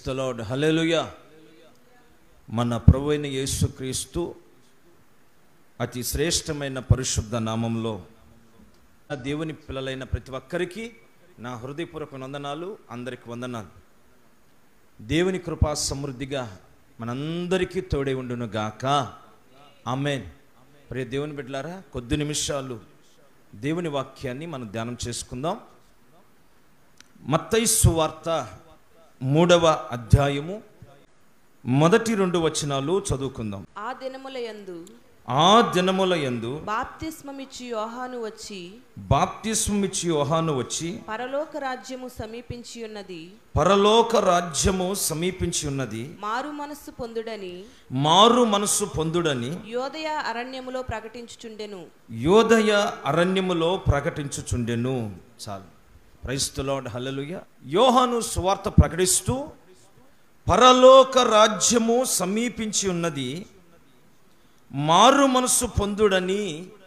క్రైస్తలాడ్ హల్లెలూయ మన ప్రభు అయిన యేసుక్రీస్తు అతి శ్రేష్టమైన పరిశుద్ధ నామంలో నా దేవుని పిల్లలైన ప్రతి ఒక్కరికి నా హృదయపూర్వక వందనాలు అందరికి వందనాలు దేవుని కృపా సమృద్ధిగా మనందరికీ తోడే ఉండును గాక ఆమెన్ ప్రియ దేవుని బిడ్డలారా కొద్ది నిమిషాలు దేవుని వాక్యాన్ని మనం ధ్యానం చేసుకుందాం మత్తయి సువార్త మూడవ అధ్యాయము మొదటి రెండు వచనాలు చదువుకుందాం ఆ దినముల యందు ఆ దినముల యందు బాప్తిస్మమిచ్చి యోహాను వచ్చి బాప్తిస్మిచ్చి యోహాను వచ్చి పరలోక రాజ్యము సమీపించి ఉన్నది పరలోక రాజ్యము సమీపించి ఉన్నది మారు మనస్సు పొందుడని మారు మనస్సు పొందుడని యోదయ అరణ్యములో ప్రకటించుచుండెను యోదయ అరణ్యములో ప్రకటించుచుండెను చాలు క్రైస్తులో హల్లెలూయ యోహాను సువార్త ప్రకటిస్తూ పరలోక రాజ్యము సమీపించి ఉన్నది మారు మనస్సు పొందుడని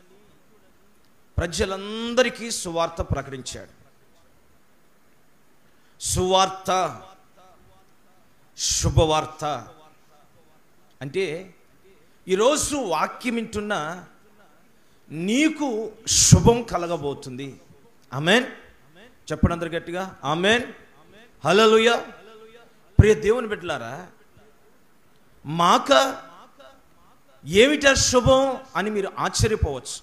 ప్రజలందరికీ సువార్త ప్రకటించాడు సువార్త శుభవార్త అంటే ఈరోజు వాక్యం వింటున్న నీకు శుభం కలగబోతుంది ఆమెన్ చెప్పండి అందరు గట్టిగా ఆమెన్ హలలుయ ప్రియ దేవుని బిడ్డలారా మాక ఏమిటా శుభం అని మీరు ఆశ్చర్యపోవచ్చు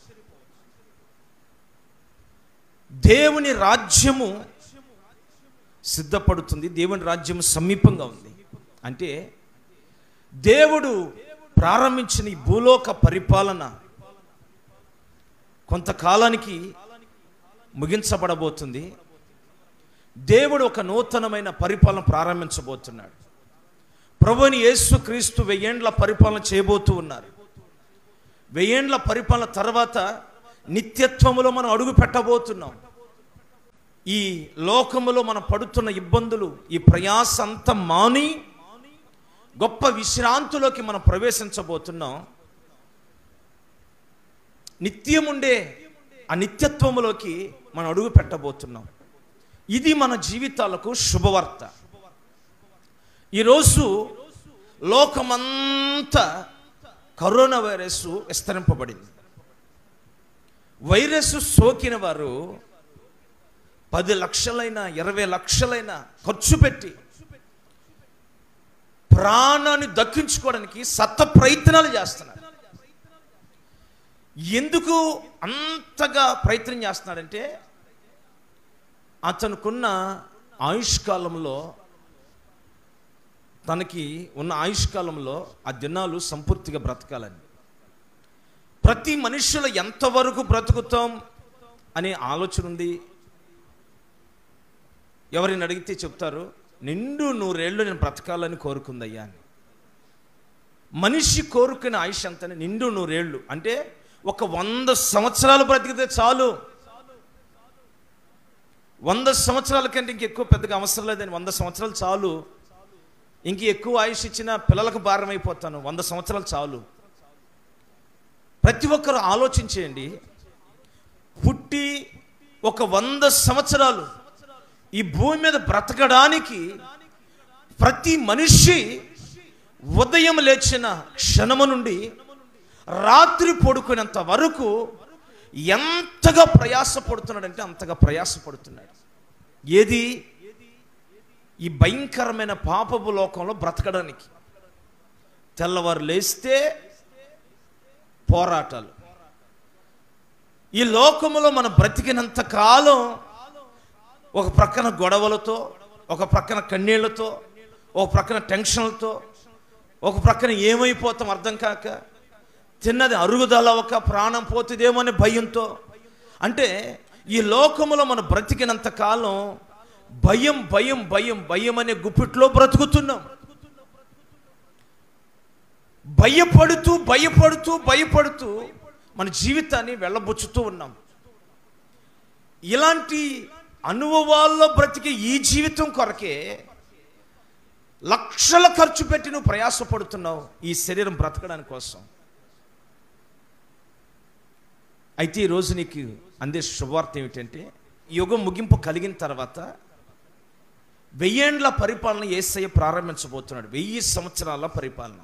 దేవుని రాజ్యము సిద్ధపడుతుంది దేవుని రాజ్యము సమీపంగా ఉంది అంటే దేవుడు ప్రారంభించిన ఈ భూలోక పరిపాలన కొంతకాలానికి ముగించబడబోతుంది దేవుడు ఒక నూతనమైన పరిపాలన ప్రారంభించబోతున్నాడు ప్రభుని యేసు క్రీస్తు వెయ్యేండ్ల పరిపాలన చేయబోతూ ఉన్నారు వెయ్యేండ్ల పరిపాలన తర్వాత నిత్యత్వములో మనం అడుగు పెట్టబోతున్నాం ఈ లోకములో మనం పడుతున్న ఇబ్బందులు ఈ ప్రయాస అంతా మాని గొప్ప విశ్రాంతిలోకి మనం ప్రవేశించబోతున్నాం నిత్యముండే ఆ నిత్యత్వములోకి మనం అడుగు పెట్టబోతున్నాం ఇది మన జీవితాలకు శుభవార్త ఈరోజు లోకమంతా కరోనా వైరస్ విస్తరింపబడింది వైరస్ సోకిన వారు పది లక్షలైన ఇరవై లక్షలైన ఖర్చు పెట్టి ప్రాణాన్ని దక్కించుకోవడానికి సత్త ప్రయత్నాలు చేస్తున్నారు ఎందుకు అంతగా ప్రయత్నం చేస్తున్నాడంటే అతనుకున్న ఆయుష్కాలంలో తనకి ఉన్న ఆయుష్కాలంలో ఆ దినాలు సంపూర్తిగా బ్రతకాలని ప్రతి మనుషులు ఎంతవరకు బ్రతుకుతాం అనే ఆలోచన ఉంది ఎవరిని అడిగితే చెప్తారు నిండు నూరేళ్ళు నేను బ్రతకాలని కోరుకుందయ్యా అని మనిషి కోరుకునే ఆయుష్ అంతనే నిండు నూరేళ్ళు అంటే ఒక వంద సంవత్సరాలు బ్రతికితే చాలు వంద సంవత్సరాల కంటే ఇంక ఎక్కువ పెద్దగా అవసరం లేదని వంద సంవత్సరాలు చాలు ఇంక ఎక్కువ ఆయుష్ ఇచ్చిన పిల్లలకు భారం అయిపోతాను వంద సంవత్సరాలు చాలు ప్రతి ఒక్కరు ఆలోచించేయండి పుట్టి ఒక వంద సంవత్సరాలు ఈ భూమి మీద బ్రతకడానికి ప్రతి మనిషి ఉదయం లేచిన క్షణము నుండి రాత్రి పడుకునేంత వరకు ఎంతగా ప్రయాసపడుతున్నాడంటే అంతగా ప్రయాసపడుతున్నాడు ఏది ఈ భయంకరమైన పాపపు లోకంలో బ్రతకడానికి తెల్లవారు లేస్తే పోరాటాలు ఈ లోకములో మనం బ్రతికినంత కాలం ఒక ప్రక్కన గొడవలతో ఒక ప్రక్కన కన్నీళ్లతో ఒక ప్రక్కన టెన్షన్లతో ఒక ప్రక్కన ఏమైపోతాం అర్థం కాక తిన్నది అరుగుదల ఒక ప్రాణం పోతుందేమో అనే భయంతో అంటే ఈ లోకములో మనం బ్రతికినంత కాలం భయం భయం భయం భయం అనే గుప్పిట్లో బ్రతుకుతున్నాం భయపడుతూ భయపడుతూ భయపడుతూ మన జీవితాన్ని వెళ్ళబుచ్చుతూ ఉన్నాం ఇలాంటి అనుభవాల్లో బ్రతికే ఈ జీవితం కొరకే లక్షల ఖర్చు పెట్టి నువ్వు ప్రయాసపడుతున్నావు ఈ శరీరం బ్రతకడానికి కోసం అయితే ఈరోజు నీకు అందే శుభవార్త ఏమిటంటే యుగం ముగింపు కలిగిన తర్వాత వెయ్యేండ్ల పరిపాలన ఏసయ్య ప్రారంభించబోతున్నాడు వెయ్యి సంవత్సరాల పరిపాలన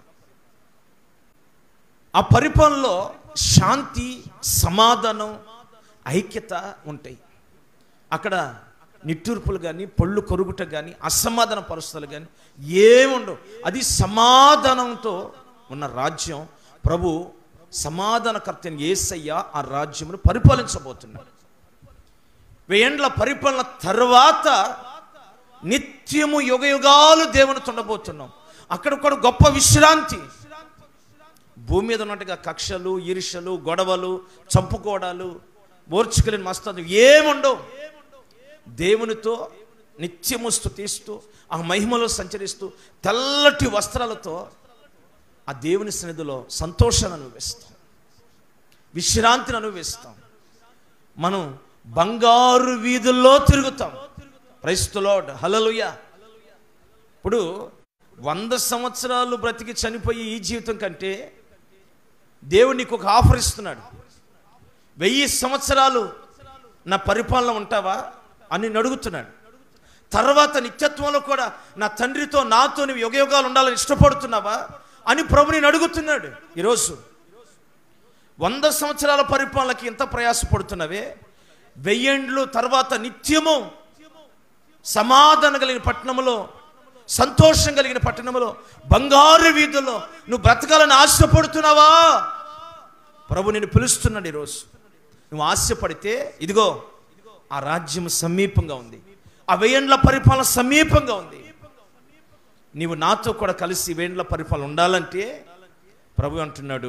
ఆ పరిపాలనలో శాంతి సమాధానం ఐక్యత ఉంటాయి అక్కడ నిట్టూర్పులు కానీ పళ్ళు కొరుగుట కానీ అసమాధాన పరిస్థితులు కానీ ఏముండవు అది సమాధానంతో ఉన్న రాజ్యం ప్రభు సమాధానకర్త ఏసయ్య ఆ రాజ్యమును పరిపాలించబోతున్నాడు వెయ్యేండ్ల పరిపాలన తర్వాత నిత్యము యుగ యుగాలు దేవుని ఉండబోతున్నాం అక్కడ కూడా గొప్ప విశ్రాంతి భూమి మీద ఉన్నట్టుగా కక్షలు ఈర్షలు గొడవలు చంపుకోవడాలు ఓర్చుకలేని మస్తాలు ఏముండవు దేవునితో నిత్యము స్థుతిస్తూ ఆ మహిమలో సంచరిస్తూ తెల్లటి వస్త్రాలతో ఆ దేవుని సన్నిధిలో సంతోషాన్ని అనుభవిస్తాం విశ్రాంతిని అనుభవిస్తాం మనం బంగారు వీధుల్లో తిరుగుతాం క్రైస్తులోడ్ హలలుయ ఇప్పుడు వంద సంవత్సరాలు బ్రతికి చనిపోయి ఈ జీవితం కంటే దేవుడు నీకు ఒక ఆఫర్ ఇస్తున్నాడు వెయ్యి సంవత్సరాలు నా పరిపాలన ఉంటావా అని నిన్ను అడుగుతున్నాడు తర్వాత నిత్యత్వంలో కూడా నా తండ్రితో నాతో నువ్వు యుగయుగాలు ఉండాలని ఇష్టపడుతున్నావా అని ప్రభు నేను అడుగుతున్నాడు ఈరోజు వంద సంవత్సరాల పరిపాలనకి ఎంత ప్రయాసపడుతున్నవే వెయ్యేండ్లు తర్వాత నిత్యము సమాధానం కలిగిన పట్టణంలో సంతోషం కలిగిన పట్టణంలో బంగారు వీధుల్లో నువ్వు బ్రతకాలని ఆశపడుతున్నావా ప్రభు నేను పిలుస్తున్నాడు ఈరోజు నువ్వు ఆశపడితే ఇదిగో ఆ రాజ్యం సమీపంగా ఉంది ఆ వెయ్యేండ్ల పరిపాలన సమీపంగా ఉంది నీవు నాతో కూడా కలిసి వేండ్ల పరిపాలన ఉండాలంటే ప్రభు అంటున్నాడు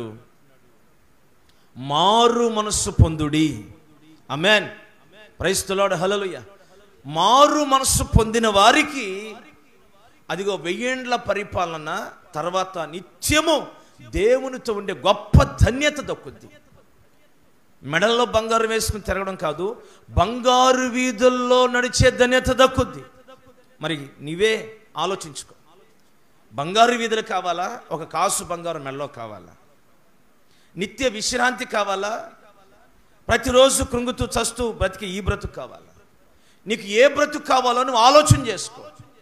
మారు మనస్సు పొందుడి అమెన్ ప్రైస్తులాడు హలలుయ మారు మనస్సు పొందిన వారికి అదిగో వెయ్యేండ్ల పరిపాలన తర్వాత నిత్యము దేవునితో ఉండే గొప్ప ధన్యత దక్కుద్ది మెడల్లో బంగారు వేసుకుని తిరగడం కాదు బంగారు వీధుల్లో నడిచే ధన్యత దక్కుద్ది మరి నీవే ఆలోచించుకో బంగారు వీధులు కావాలా ఒక కాసు బంగారు మెడలో కావాలా నిత్య విశ్రాంతి కావాలా ప్రతిరోజు కృంగుతూ చస్తూ బ్రతికి ఈ బ్రతుకు కావాలా నీకు ఏ బ్రతుకు కావాలో నువ్వు ఆలోచన చేసుకో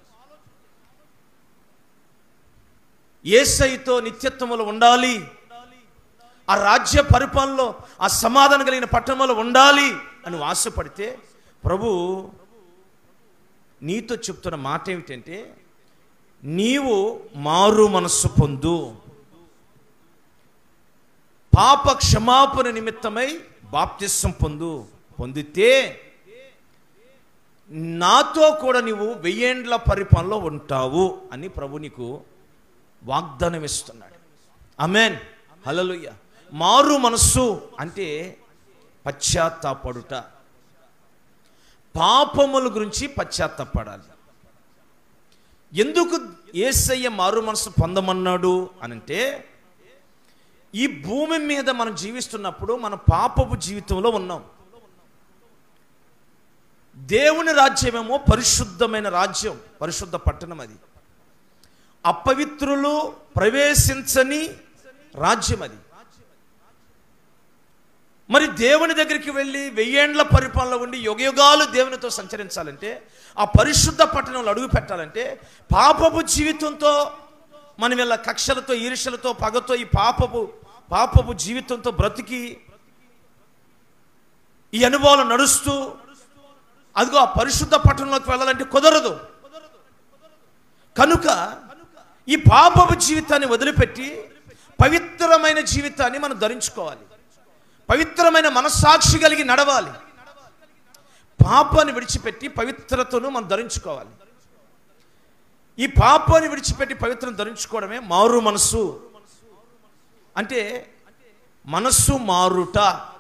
ఏసైతో నిత్యత్వంలో ఉండాలి ఆ రాజ్య పరిపాలనలో ఆ సమాధానం కలిగిన పట్టణంలో ఉండాలి అని ఆశపడితే ప్రభు నీతో చెప్తున్న మాట ఏమిటంటే నీవు మారు మనస్సు పొందు పాప క్షమాపణ నిమిత్తమై బాప్తిస్సం పొందు పొందితే నాతో కూడా నీవు వెయ్యేండ్ల పరిపాలనలో ఉంటావు అని ప్రభు నీకు వాగ్దానం ఇస్తున్నాడు అమెన్ హలలుయ్య మారు మనస్సు అంటే పశ్చాత్తాపడుట పాపముల గురించి పశ్చాత్తాపడాలి ఎందుకు ఏసయ్య మారు మనసు పొందమన్నాడు అనంటే ఈ భూమి మీద మనం జీవిస్తున్నప్పుడు మన పాపపు జీవితంలో ఉన్నాం దేవుని రాజ్యమేమో పరిశుద్ధమైన రాజ్యం పరిశుద్ధ పట్టణం అది అపవిత్రులు ప్రవేశించని రాజ్యం అది మరి దేవుని దగ్గరికి వెళ్ళి వెయ్యేండ్ల పరిపాలన ఉండి యుగయుగాలు దేవునితో సంచరించాలంటే ఆ పరిశుద్ధ పట్టణంలో అడుగు పెట్టాలంటే పాపపు జీవితంతో మనం ఇలా కక్షలతో ఈర్ష్యలతో పగతో ఈ పాపపు పాపపు జీవితంతో బ్రతికి ఈ అనుభవాలు నడుస్తూ అదిగో ఆ పరిశుద్ధ పట్టణంలోకి వెళ్ళాలంటే కుదరదు కనుక ఈ పాపపు జీవితాన్ని వదిలిపెట్టి పవిత్రమైన జీవితాన్ని మనం ధరించుకోవాలి పవిత్రమైన మనస్సాక్షి కలిగి నడవాలి పాపాన్ని విడిచిపెట్టి పవిత్రతను మనం ధరించుకోవాలి ఈ పాపాన్ని విడిచిపెట్టి పవిత్రను ధరించుకోవడమే మారు మనస్సు అంటే మనస్సు మారుట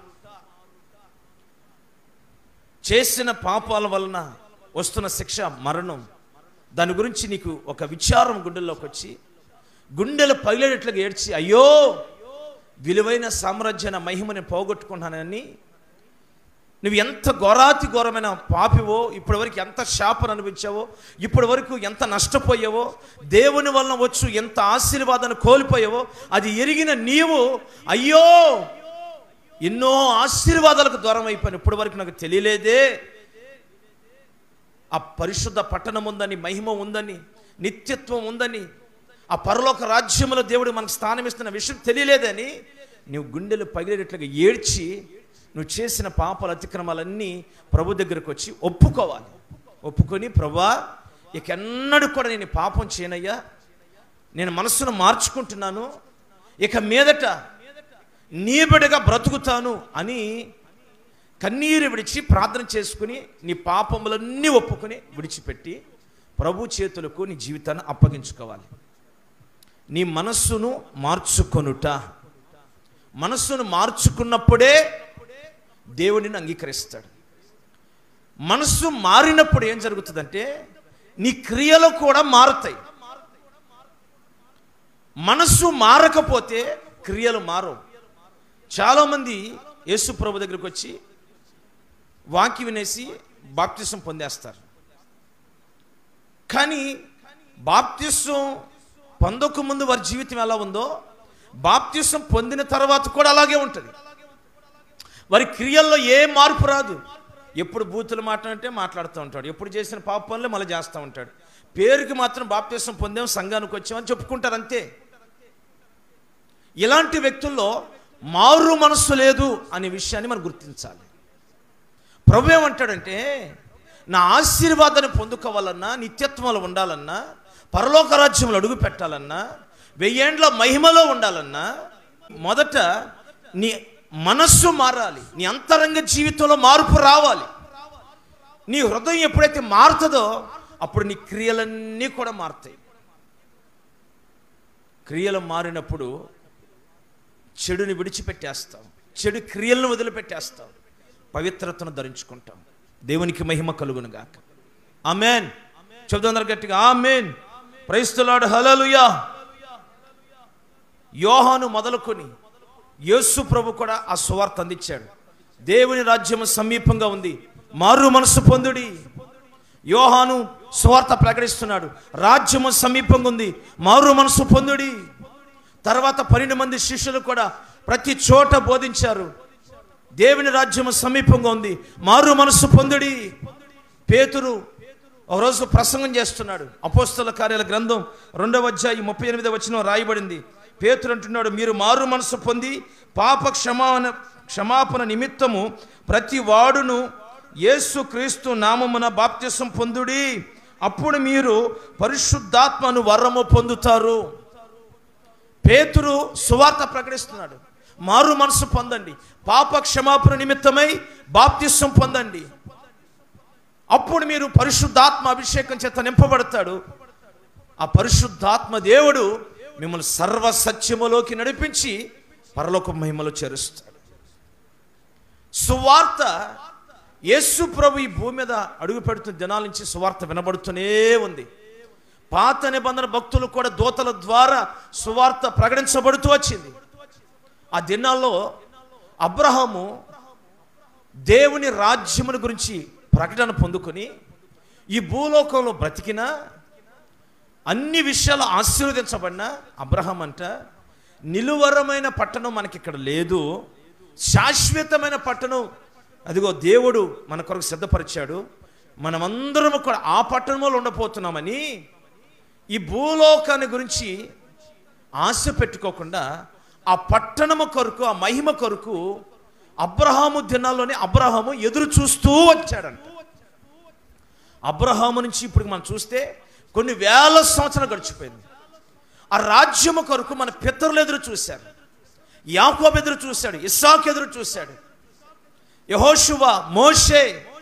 చేసిన పాపాల వలన వస్తున్న శిక్ష మరణం దాని గురించి నీకు ఒక విచారం గుండెల్లోకి వచ్చి గుండెలు పగిలేటట్లుగా ఏడ్చి అయ్యో విలువైన సామ్రాజ్యాన్ని మహిమని పోగొట్టుకున్నానని నువ్వు ఎంత ఘోరాతి ఘోరమైన పాపివో ఇప్పటి వరకు ఎంత శాపను అనిపించావో ఇప్పటి వరకు ఎంత నష్టపోయావో దేవుని వలన వచ్చు ఎంత ఆశీర్వాదాన్ని కోల్పోయావో అది ఎరిగిన నీవు అయ్యో ఎన్నో ఆశీర్వాదాలకు దూరం అయిపోయాను ఇప్పటి వరకు నాకు తెలియలేదే ఆ పరిశుద్ధ పట్టణం ఉందని మహిమ ఉందని నిత్యత్వం ఉందని ఆ పరలోక రాజ్యములో దేవుడు మనకు స్థానం ఇస్తున్న విషయం తెలియలేదని నువ్వు గుండెలు పగిలేటట్లుగా ఏడ్చి నువ్వు చేసిన పాపాల అతిక్రమాలన్నీ ప్రభు దగ్గరకు వచ్చి ఒప్పుకోవాలి ఒప్పుకొని ప్రభా ఇక ఎన్నడూ కూడా నేను ఈ పాపం చేయనయ్యా నేను మనస్సును మార్చుకుంటున్నాను ఇక మీదట నీ బిడ్డగా బ్రతుకుతాను అని కన్నీరు విడిచి ప్రార్థన చేసుకుని నీ పాపములన్నీ ఒప్పుకొని విడిచిపెట్టి ప్రభు చేతులకు నీ జీవితాన్ని అప్పగించుకోవాలి నీ మనస్సును మార్చుకొనుట మనస్సును మార్చుకున్నప్పుడే దేవుడిని అంగీకరిస్తాడు మనస్సు మారినప్పుడు ఏం జరుగుతుందంటే నీ క్రియలు కూడా మారుతాయి మనస్సు మారకపోతే క్రియలు మారవు చాలామంది యేసు ప్రభు దగ్గరికి వచ్చి వాకి వినేసి బాప్తిసం పొందేస్తారు కానీ బాప్తిసం పొందక ముందు వారి జీవితం ఎలా ఉందో బాప్తిసం పొందిన తర్వాత కూడా అలాగే ఉంటుంది వారి క్రియల్లో ఏ మార్పు రాదు ఎప్పుడు బూతులు మాట్లాడంటే మాట్లాడుతూ ఉంటాడు ఎప్పుడు చేసిన పాప పనులు మళ్ళీ చేస్తూ ఉంటాడు పేరుకి మాత్రం బాప్తిసం పొందాం సంఘానికి వచ్చామని చెప్పుకుంటారు అంతే ఇలాంటి వ్యక్తుల్లో మారు మనస్సు లేదు అనే విషయాన్ని మనం గుర్తించాలి ప్రభు ఏమంటాడంటే నా ఆశీర్వాదాన్ని పొందుకోవాలన్నా నిత్యత్వంలో ఉండాలన్నా పరలోక రాజ్యంలో అడుగు పెట్టాలన్నా వెయ్యేండ్ల మహిమలో ఉండాలన్నా మొదట నీ మనస్సు మారాలి నీ అంతరంగ జీవితంలో మార్పు రావాలి నీ హృదయం ఎప్పుడైతే మారుతుందో అప్పుడు నీ క్రియలన్నీ కూడా మారుతాయి క్రియలు మారినప్పుడు చెడుని విడిచిపెట్టేస్తాం చెడు క్రియలను వదిలిపెట్టేస్తాం పవిత్రతను ధరించుకుంటాం దేవునికి మహిమ కలుగును గాక ఆమెన్ చెబుతున్నారు గట్టిగా ఆమెన్ ప్రైస్తులాడు హలలుయా యోహాను మొదలుకొని యేసు ప్రభు కూడా ఆ సువార్త అందించాడు దేవుని రాజ్యం సమీపంగా ఉంది మారు మనసు పొందుడి యోహాను సువార్త ప్రకటిస్తున్నాడు రాజ్యము సమీపంగా ఉంది మారు మనసు పొందుడి తర్వాత పన్నెండు మంది శిష్యులు కూడా ప్రతి చోట బోధించారు దేవుని రాజ్యము సమీపంగా ఉంది మారు మనసు పొందుడి పేతురు ఒకరోజు ప్రసంగం చేస్తున్నాడు అపోస్తల కార్యాల గ్రంథం రెండవ అధ్యాయం ముప్పై ఎనిమిది వచ్చిన రాయబడింది పేతురు అంటున్నాడు మీరు మారు మనసు పొంది పాప క్షమాపణ క్షమాపణ నిమిత్తము ప్రతి వాడును యేసు క్రీస్తు నామమున బాప్తిసం పొందుడి అప్పుడు మీరు పరిశుద్ధాత్మను వరము పొందుతారు పేతురు సువార్త ప్రకటిస్తున్నాడు మారు మనసు పొందండి పాప క్షమాపణ నిమిత్తమై బాప్తిసం పొందండి అప్పుడు మీరు పరిశుద్ధాత్మ అభిషేకం చేత నింపబడతాడు ఆ పరిశుద్ధాత్మ దేవుడు మిమ్మల్ని సర్వ సత్యములోకి నడిపించి పరలోక మహిమలో చేరుస్తాడు సువార్త యేసు ప్రభు ఈ భూమి మీద అడుగు పెడుతున్న దినాల నుంచి సువార్త వినబడుతూనే ఉంది పాత నిబంధన భక్తులు కూడా దూతల ద్వారా సువార్త ప్రకటించబడుతూ వచ్చింది ఆ దినాల్లో అబ్రహాము దేవుని రాజ్యముని గురించి ప్రకటన పొందుకొని ఈ భూలోకంలో బ్రతికిన అన్ని విషయాలు ఆశీర్వదించబడిన అబ్రహం అంట నిలువరమైన పట్టణం మనకి ఇక్కడ లేదు శాశ్వతమైన పట్టణం అదిగో దేవుడు మన కొరకు సిద్ధపరిచాడు మనమందరం కూడా ఆ పట్టణంలో ఉండబోతున్నామని ఈ భూలోకాన్ని గురించి ఆశ పెట్టుకోకుండా ఆ పట్టణము కొరకు ఆ మహిమ కొరకు అబ్రహాము దినాల్లోనే అబ్రహాము ఎదురు చూస్తూ వచ్చాడంట అబ్రహాము నుంచి ఇప్పుడు మనం చూస్తే కొన్ని వేల సంవత్సరాలు గడిచిపోయింది ఆ రాజ్యము కొరకు మన పితరులు ఎదురు చూశారు యాకోబు ఎదురు చూశాడు ఇస్సాకు ఎదురు చూశాడు యహోషువ మోషే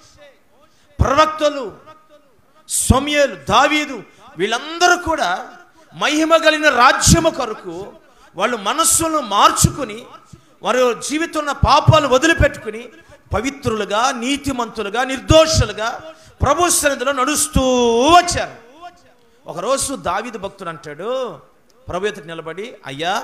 ప్రవక్తలు సొమ్యలు దావీదు వీళ్ళందరూ కూడా మహిమ కలిగిన రాజ్యము కొరకు వాళ్ళు మనస్సులను మార్చుకుని వారి జీవితంలో పాపాలు వదిలిపెట్టుకుని పవిత్రులుగా నీతిమంతులుగా నిర్దోషులుగా ప్రభు సన్నిధిలో నడుస్తూ వచ్చారు ఒకరోజు దావీదు భక్తుడు అంటాడు ప్రభు ఎదుట నిలబడి అయ్యా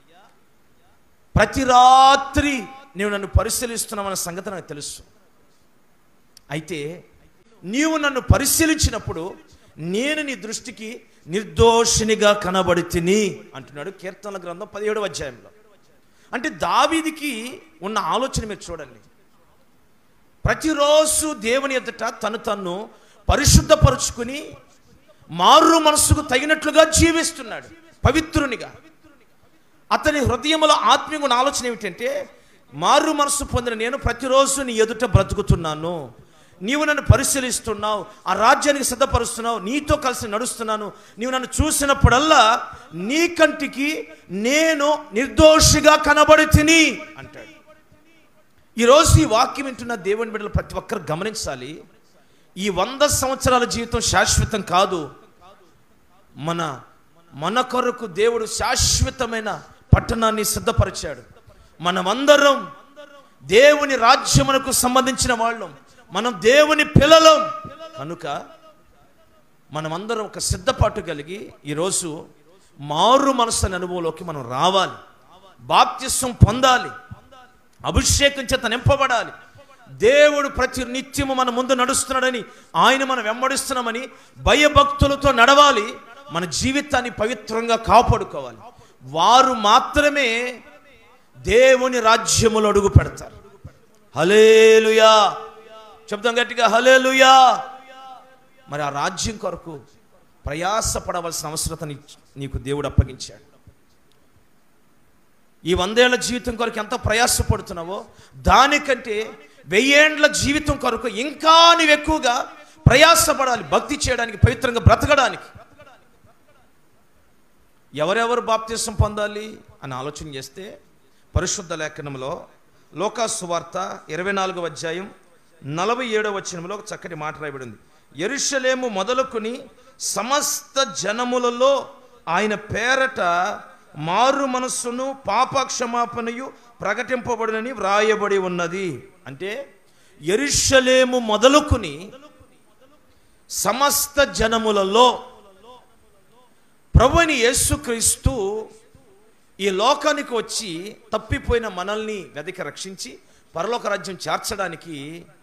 ప్రతి రాత్రి నీవు నన్ను పరిశీలిస్తున్నావన్న సంగతి నాకు తెలుసు అయితే నీవు నన్ను పరిశీలించినప్పుడు నేను నీ దృష్టికి నిర్దోషినిగా కనబడి తిని అంటున్నాడు కీర్తనల గ్రంథం పదిహేడు అధ్యాయంలో అంటే దావీదికి ఉన్న ఆలోచన మీరు చూడండి ప్రతిరోజు దేవుని ఎదుట తను తన్ను పరిశుద్ధపరుచుకుని మారు మనస్సుకు తగినట్లుగా జీవిస్తున్నాడు పవిత్రునిగా అతని హృదయంలో ఆత్మీయ ఆలోచన ఏమిటంటే మారు మనస్సు పొందిన నేను ప్రతిరోజు నీ ఎదుట బ్రతుకుతున్నాను నీవు నన్ను పరిశీలిస్తున్నావు ఆ రాజ్యానికి సిద్ధపరుస్తున్నావు నీతో కలిసి నడుస్తున్నాను నీవు నన్ను చూసినప్పుడల్లా నీ కంటికి నేను నిర్దోషిగా కనబడి తిని అంటాడు ఈరోజు ఈ వాక్యం వింటున్న దేవుని బిడ్డలు ప్రతి ఒక్కరు గమనించాలి ఈ వంద సంవత్సరాల జీవితం శాశ్వతం కాదు మన మన కొరకు దేవుడు శాశ్వతమైన పట్టణాన్ని సిద్ధపరిచాడు మనమందరం దేవుని రాజ్యమునకు సంబంధించిన వాళ్ళం మనం దేవుని పిల్లలం కనుక మనమందరం ఒక సిద్ధపాటు కలిగి ఈరోజు మారు మనసు అనే అనుభవంలోకి మనం రావాలి బాప్తిస్వం పొందాలి అభిషేకం చేత నింపబడాలి దేవుడు ప్రతి నిత్యము మన ముందు నడుస్తున్నాడని ఆయన మనం వెంబడిస్తున్నామని భయభక్తులతో నడవాలి మన జీవితాన్ని పవిత్రంగా కాపాడుకోవాలి వారు మాత్రమే దేవుని రాజ్యములు అడుగు పెడతారు హలేలుయా చెప్తాం గట్టిగా హలేలుయా మరి ఆ రాజ్యం కొరకు ప్రయాసపడవలసిన అవసరత నీ- నీకు దేవుడు అప్పగించాడు ఈ వందేళ్ల జీవితం కొరకు ఎంత ప్రయాసపడుతున్నావో దానికంటే వెయ్యేండ్ల జీవితం కొరకు ఇంకా నీవు ఎక్కువగా ప్రయాసపడాలి భక్తి చేయడానికి పవిత్రంగా బ్రతకడానికి ఎవరెవరు బాప్తీసం పొందాలి అని ఆలోచన చేస్తే పరిశుద్ధ లేఖనంలో లోకా సువార్త ఇరవై నాలుగవ అధ్యాయం నలభై ఏడవ వచనంలో ఒక చక్కటి మాట రాయబడింది ఎరుషలేము మొదలుకొని సమస్త జనములలో ఆయన పేరట మారు మనస్సును పాప క్షమాపణయు ప్రకటింపబడినని వ్రాయబడి ఉన్నది అంటే ఎరుషలేము మొదలుకొని సమస్త జనములలో ప్రభుని యేసుక్రీస్తు ఈ లోకానికి వచ్చి తప్పిపోయిన మనల్ని వెదకి రక్షించి పరలోక రాజ్యం చేర్చడానికి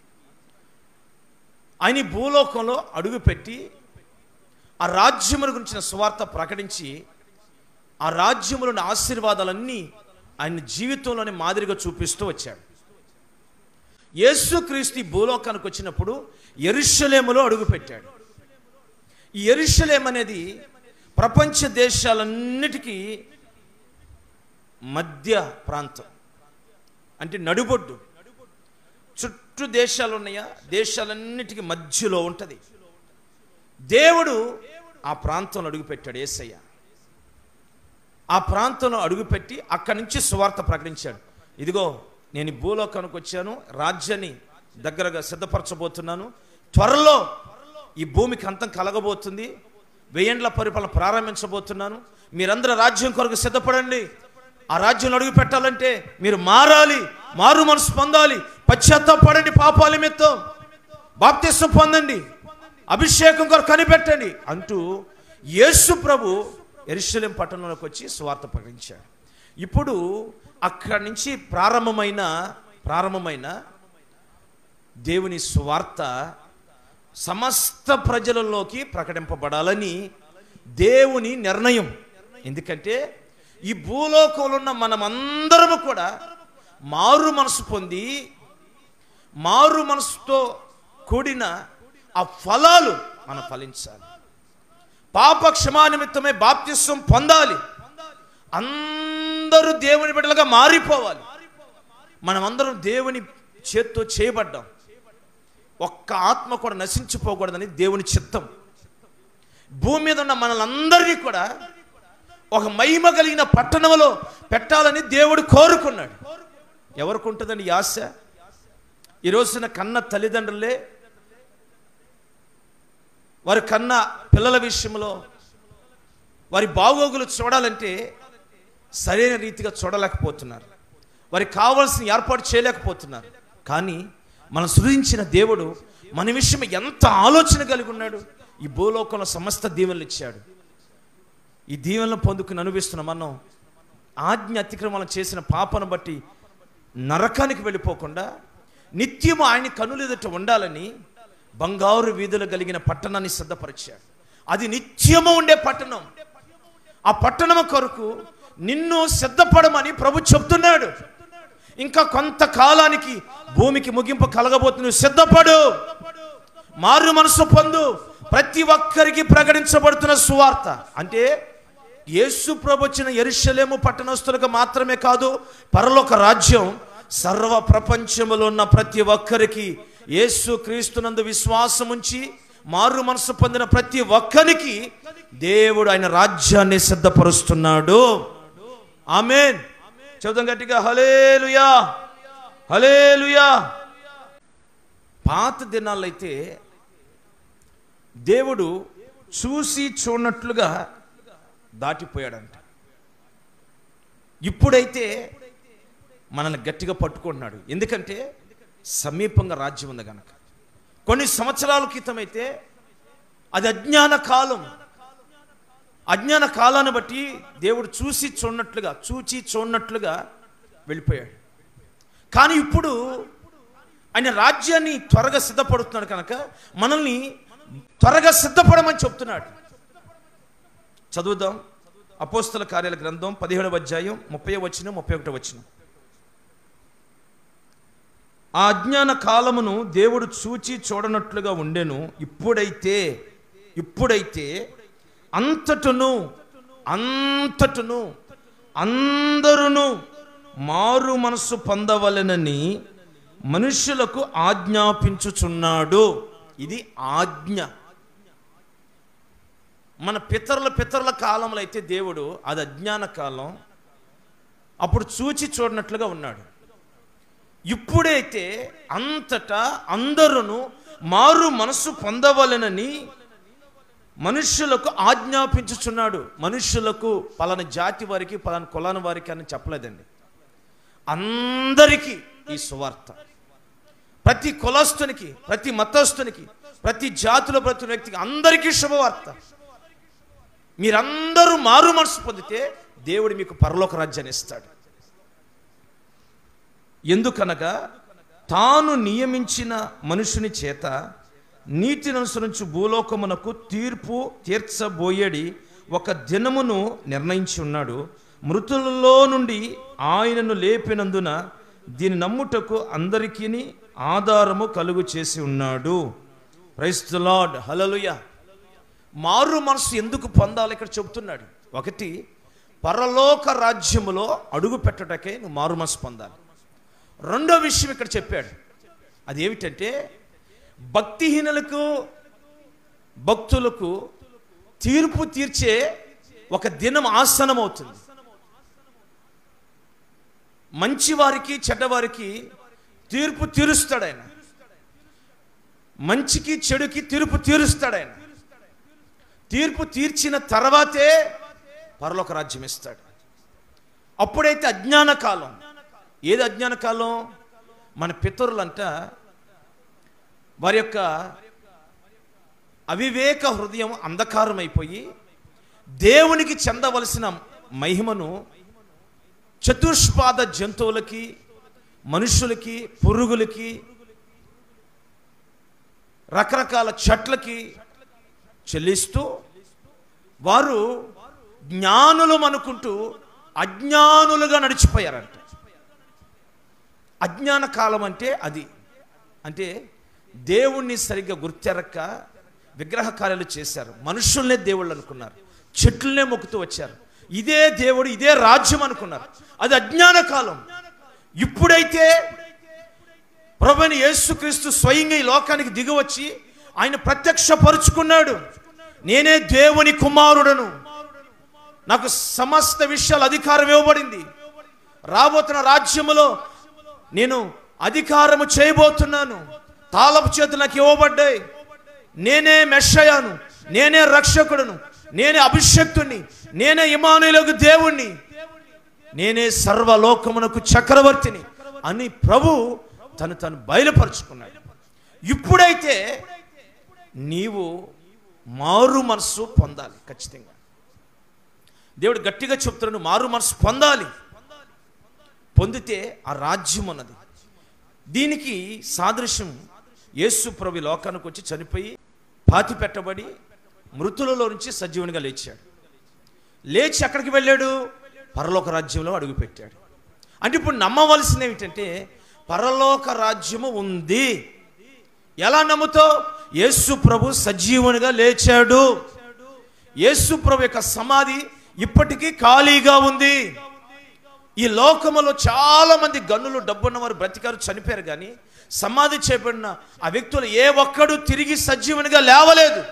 ఆయన ఈ భూలోకంలో అడుగుపెట్టి ఆ రాజ్యముల గురించిన సువార్త ప్రకటించి ఆ రాజ్యములోని ఆశీర్వాదాలన్నీ ఆయన జీవితంలోని మాదిరిగా చూపిస్తూ వచ్చాడు యేసుక్రీస్తు ఈ భూలోకానికి వచ్చినప్పుడు ఎరుషలేములో అడుగుపెట్టాడు ఈ ఎరుషలేం అనేది ప్రపంచ దేశాలన్నిటికీ మధ్య ప్రాంతం అంటే నడుబొడ్డు చుట్టూ దేశాలు ఉన్నాయా దేశాలన్నిటికీ మధ్యలో ఉంటుంది దేవుడు ఆ ప్రాంతంలో అడుగుపెట్టాడు ఏసయ్య ఆ ప్రాంతంలో అడుగుపెట్టి అక్కడి నుంచి సువార్త ప్రకటించాడు ఇదిగో నేను ఈ భూలోకానికి వచ్చాను రాజ్యాన్ని దగ్గరగా సిద్ధపరచబోతున్నాను త్వరలో ఈ భూమికి అంతం కలగబోతుంది వెయ్యేండ్ల పరిపాలన ప్రారంభించబోతున్నాను మీరందరూ రాజ్యం కొరకు సిద్ధపడండి ఆ రాజ్యంలో అడుగు పెట్టాలంటే మీరు మారాలి మారు మనసు పొందాలి పశ్చాత్తాపడండి పాపాల నిమిత్తం బాప్తిస్వం పొందండి అభిషేకం కొరకు కనిపెట్టండి అంటూ యేసు ప్రభు ఎరుషలేం పట్టణంలోకి వచ్చి సువార్త ప్రకటించాడు ఇప్పుడు అక్కడి నుంచి ప్రారంభమైన ప్రారంభమైన దేవుని సువార్త సమస్త ప్రజలలోకి ప్రకటింపబడాలని దేవుని నిర్ణయం ఎందుకంటే ఈ భూలోకంలో ఉన్న మనమందరము కూడా మారు మనసు పొంది మారు మనసుతో కూడిన ఆ ఫలాలు మనం ఫలించాలి పాప క్షమా నిమిత్తమే బాప్తిస్వం పొందాలి అందరూ దేవుని బిడ్డలుగా మారిపోవాలి మనమందరం దేవుని చేత్తో చేయబడ్డాం ఒక్క ఆత్మ కూడా నశించిపోకూడదని దేవుని చిత్తం భూమి మీద ఉన్న మనలందరినీ కూడా ఒక మహిమ కలిగిన పట్టణంలో పెట్టాలని దేవుడు కోరుకున్నాడు ఎవరికి ఉంటుందండి ఈ ఆశ ఈ రోజున కన్న తల్లిదండ్రులే వారి కన్న పిల్లల విషయంలో వారి బాగోగులు చూడాలంటే సరైన రీతిగా చూడలేకపోతున్నారు వారికి కావాల్సిన ఏర్పాటు చేయలేకపోతున్నారు కానీ మనం సృజించిన దేవుడు మన విషయం ఎంత ఆలోచన కలిగి ఉన్నాడు ఈ భూలోకంలో సమస్త దీవెనలు ఇచ్చాడు ఈ దీవెనలు పొందుకుని అనుభవిస్తున్న మనం ఆజ్ఞ అతిక్రమణ చేసిన పాపను బట్టి నరకానికి వెళ్ళిపోకుండా నిత్యము ఆయన కనులు ఎదుట ఉండాలని బంగారు వీధులు కలిగిన పట్టణాన్ని సిద్ధపరిచాడు అది నిత్యము ఉండే పట్టణం ఆ పట్టణం కొరకు నిన్ను సిద్ధపడమని ప్రభు చెప్తున్నాడు ఇంకా కొంతకాలానికి భూమికి ముగింపు కలగబోతుంది నువ్వు సిద్ధపడు మారు మనసు పొందు ప్రతి ఒక్కరికి ప్రకటించబడుతున్న సువార్త అంటే యేసు ప్రభు వచ్చిన ఎరుషలేము పట్టణస్తులకు మాత్రమే కాదు పరలోక రాజ్యం సర్వ ప్రపంచములో ఉన్న ప్రతి ఒక్కరికి యేసు క్రీస్తునందు విశ్వాసం ఉంచి మారు మనసు పొందిన ప్రతి ఒక్కరికి దేవుడు ఆయన రాజ్యాన్ని సిద్ధపరుస్తున్నాడు ఆమెన్ చదువు గట్టిగా హలేలుయా హలేలుయా పాత దినాల్లో అయితే దేవుడు చూసి చూడనట్లుగా దాటిపోయాడంట ఇప్పుడైతే మనల్ని గట్టిగా పట్టుకుంటున్నాడు ఎందుకంటే సమీపంగా రాజ్యం ఉంది కనుక కొన్ని సంవత్సరాల క్రితం అయితే అది అజ్ఞాన కాలం అజ్ఞాన కాలాన్ని బట్టి దేవుడు చూసి చూడనట్లుగా చూచి చూడనట్లుగా వెళ్ళిపోయాడు కానీ ఇప్పుడు ఆయన రాజ్యాన్ని త్వరగా సిద్ధపడుతున్నాడు కనుక మనల్ని త్వరగా సిద్ధపడమని చెప్తున్నాడు చదువుదాం అపోస్తల కార్యాల గ్రంథం పదిహేడవ అధ్యాయం ముప్పై వచ్చిన ముప్పై ఒకటి వచ్చిన ఆ అజ్ఞాన కాలమును దేవుడు చూచి చూడనట్లుగా ఉండెను ఇప్పుడైతే ఇప్పుడైతే అంతటును అంతటును అందరును మారు మనసు పొందవలెనని మనుషులకు ఆజ్ఞాపించుచున్నాడు ఇది ఆజ్ఞ మన పితరుల పితరుల కాలంలో అయితే దేవుడు అది అజ్ఞాన కాలం అప్పుడు చూచి చూడనట్లుగా ఉన్నాడు ఇప్పుడైతే అంతటా అందరును మారు మనసు పొందవలెనని మనుష్యులకు ఆజ్ఞాపించుచున్నాడు మనుష్యులకు పలానా జాతి వారికి పలానా కులాని వారికి అని చెప్పలేదండి అందరికీ ఈ సువార్త ప్రతి కులస్తునికి ప్రతి మతస్థునికి ప్రతి జాతిలో ప్రతి వ్యక్తికి అందరికీ శుభవార్త మీరందరూ మారు మనసు పొందితే దేవుడు మీకు పరలోక రాజ్యాన్ని ఇస్తాడు ఎందుకనగా తాను నియమించిన మనుషుని చేత నీతిని అనుసరించి భూలోకమునకు తీర్పు తీర్చబోయేడి ఒక దినమును నిర్ణయించి ఉన్నాడు మృతులలో నుండి ఆయనను లేపినందున దీని నమ్ముటకు అందరికీ ఆధారము కలుగు చేసి ఉన్నాడు ప్రైస్ లార్డ్ హలలుయ మారు మనసు ఎందుకు పొందాలి ఇక్కడ చెబుతున్నాడు ఒకటి పరలోక రాజ్యములో అడుగు పెట్టటకే నువ్వు మారు మనసు పొందాలి రెండో విషయం ఇక్కడ చెప్పాడు అదేమిటంటే భక్తిహీనులకు భక్తులకు తీర్పు తీర్చే ఒక దినం ఆసనం అవుతుంది మంచివారికి చెడ్డవారికి తీర్పు తీరుస్తాడు ఆయన మంచికి చెడుకి తీర్పు తీరుస్తాడు ఆయన తీర్పు తీర్చిన తర్వాతే పరలోక రాజ్యం ఇస్తాడు అప్పుడైతే అజ్ఞాన కాలం ఏది అజ్ఞాన కాలం మన పితరులంట వారి యొక్క అవివేక హృదయం అంధకారం అయిపోయి దేవునికి చెందవలసిన మహిమను చతుష్పాద జంతువులకి మనుషులకి పురుగులకి రకరకాల చెట్లకి చెల్లిస్తూ వారు జ్ఞానులం అనుకుంటూ అజ్ఞానులుగా నడిచిపోయారంట అజ్ఞాన కాలం అంటే అది అంటే దేవుణ్ణి సరిగ్గా గుర్తెరక్క విగ్రహ కార్యాలు చేశారు మనుషుల్నే దేవుళ్ళు అనుకున్నారు చెట్లనే మొక్కుతూ వచ్చారు ఇదే దేవుడు ఇదే రాజ్యం అనుకున్నారు అది అజ్ఞాన కాలం ఇప్పుడైతే ప్రభుని యేసుక్రీస్తు స్వయంగా ఈ లోకానికి దిగివచ్చి ఆయన ప్రత్యక్షపరుచుకున్నాడు నేనే దేవుని కుమారుడను నాకు సమస్త విషయాల అధికారం ఇవ్వబడింది రాబోతున్న రాజ్యములో నేను అధికారము చేయబోతున్నాను తాళపు చేతులు నాకు ఇవ్వబడ్డాయి నేనే మెషయాను నేనే రక్షకుడును నేనే అభిషక్తుణ్ణి నేనే ఇమానులకు దేవుణ్ణి నేనే సర్వలోకమునకు చక్రవర్తిని అని ప్రభు తను తను బయలుపరుచుకున్నాడు ఇప్పుడైతే నీవు మారు మనసు పొందాలి ఖచ్చితంగా దేవుడు గట్టిగా చెప్తున్నాడు మారు మనసు పొందాలి పొందితే ఆ రాజ్యం ఉన్నది దీనికి సాదృశ్యం యేసు ప్రభు లోకానికి వచ్చి చనిపోయి పాతి పెట్టబడి మృతులలో నుంచి సజీవునిగా లేచాడు లేచి ఎక్కడికి వెళ్ళాడు పరలోక రాజ్యంలో అడుగుపెట్టాడు అంటే ఇప్పుడు నమ్మవలసింది ఏమిటంటే పరలోక రాజ్యము ఉంది ఎలా నమ్ముతావు యేసు ప్రభు సజీవునిగా లేచాడు యేసు ప్రభు యొక్క సమాధి ఇప్పటికీ ఖాళీగా ఉంది ఈ లోకములో చాలా మంది గనులు డబ్బున్న వారు బ్రతికారు చనిపోయారు కానీ సమాధి చేయబడిన ఆ వ్యక్తులు ఏ ఒక్కడు తిరిగి సజీవునిగా లేవలేదు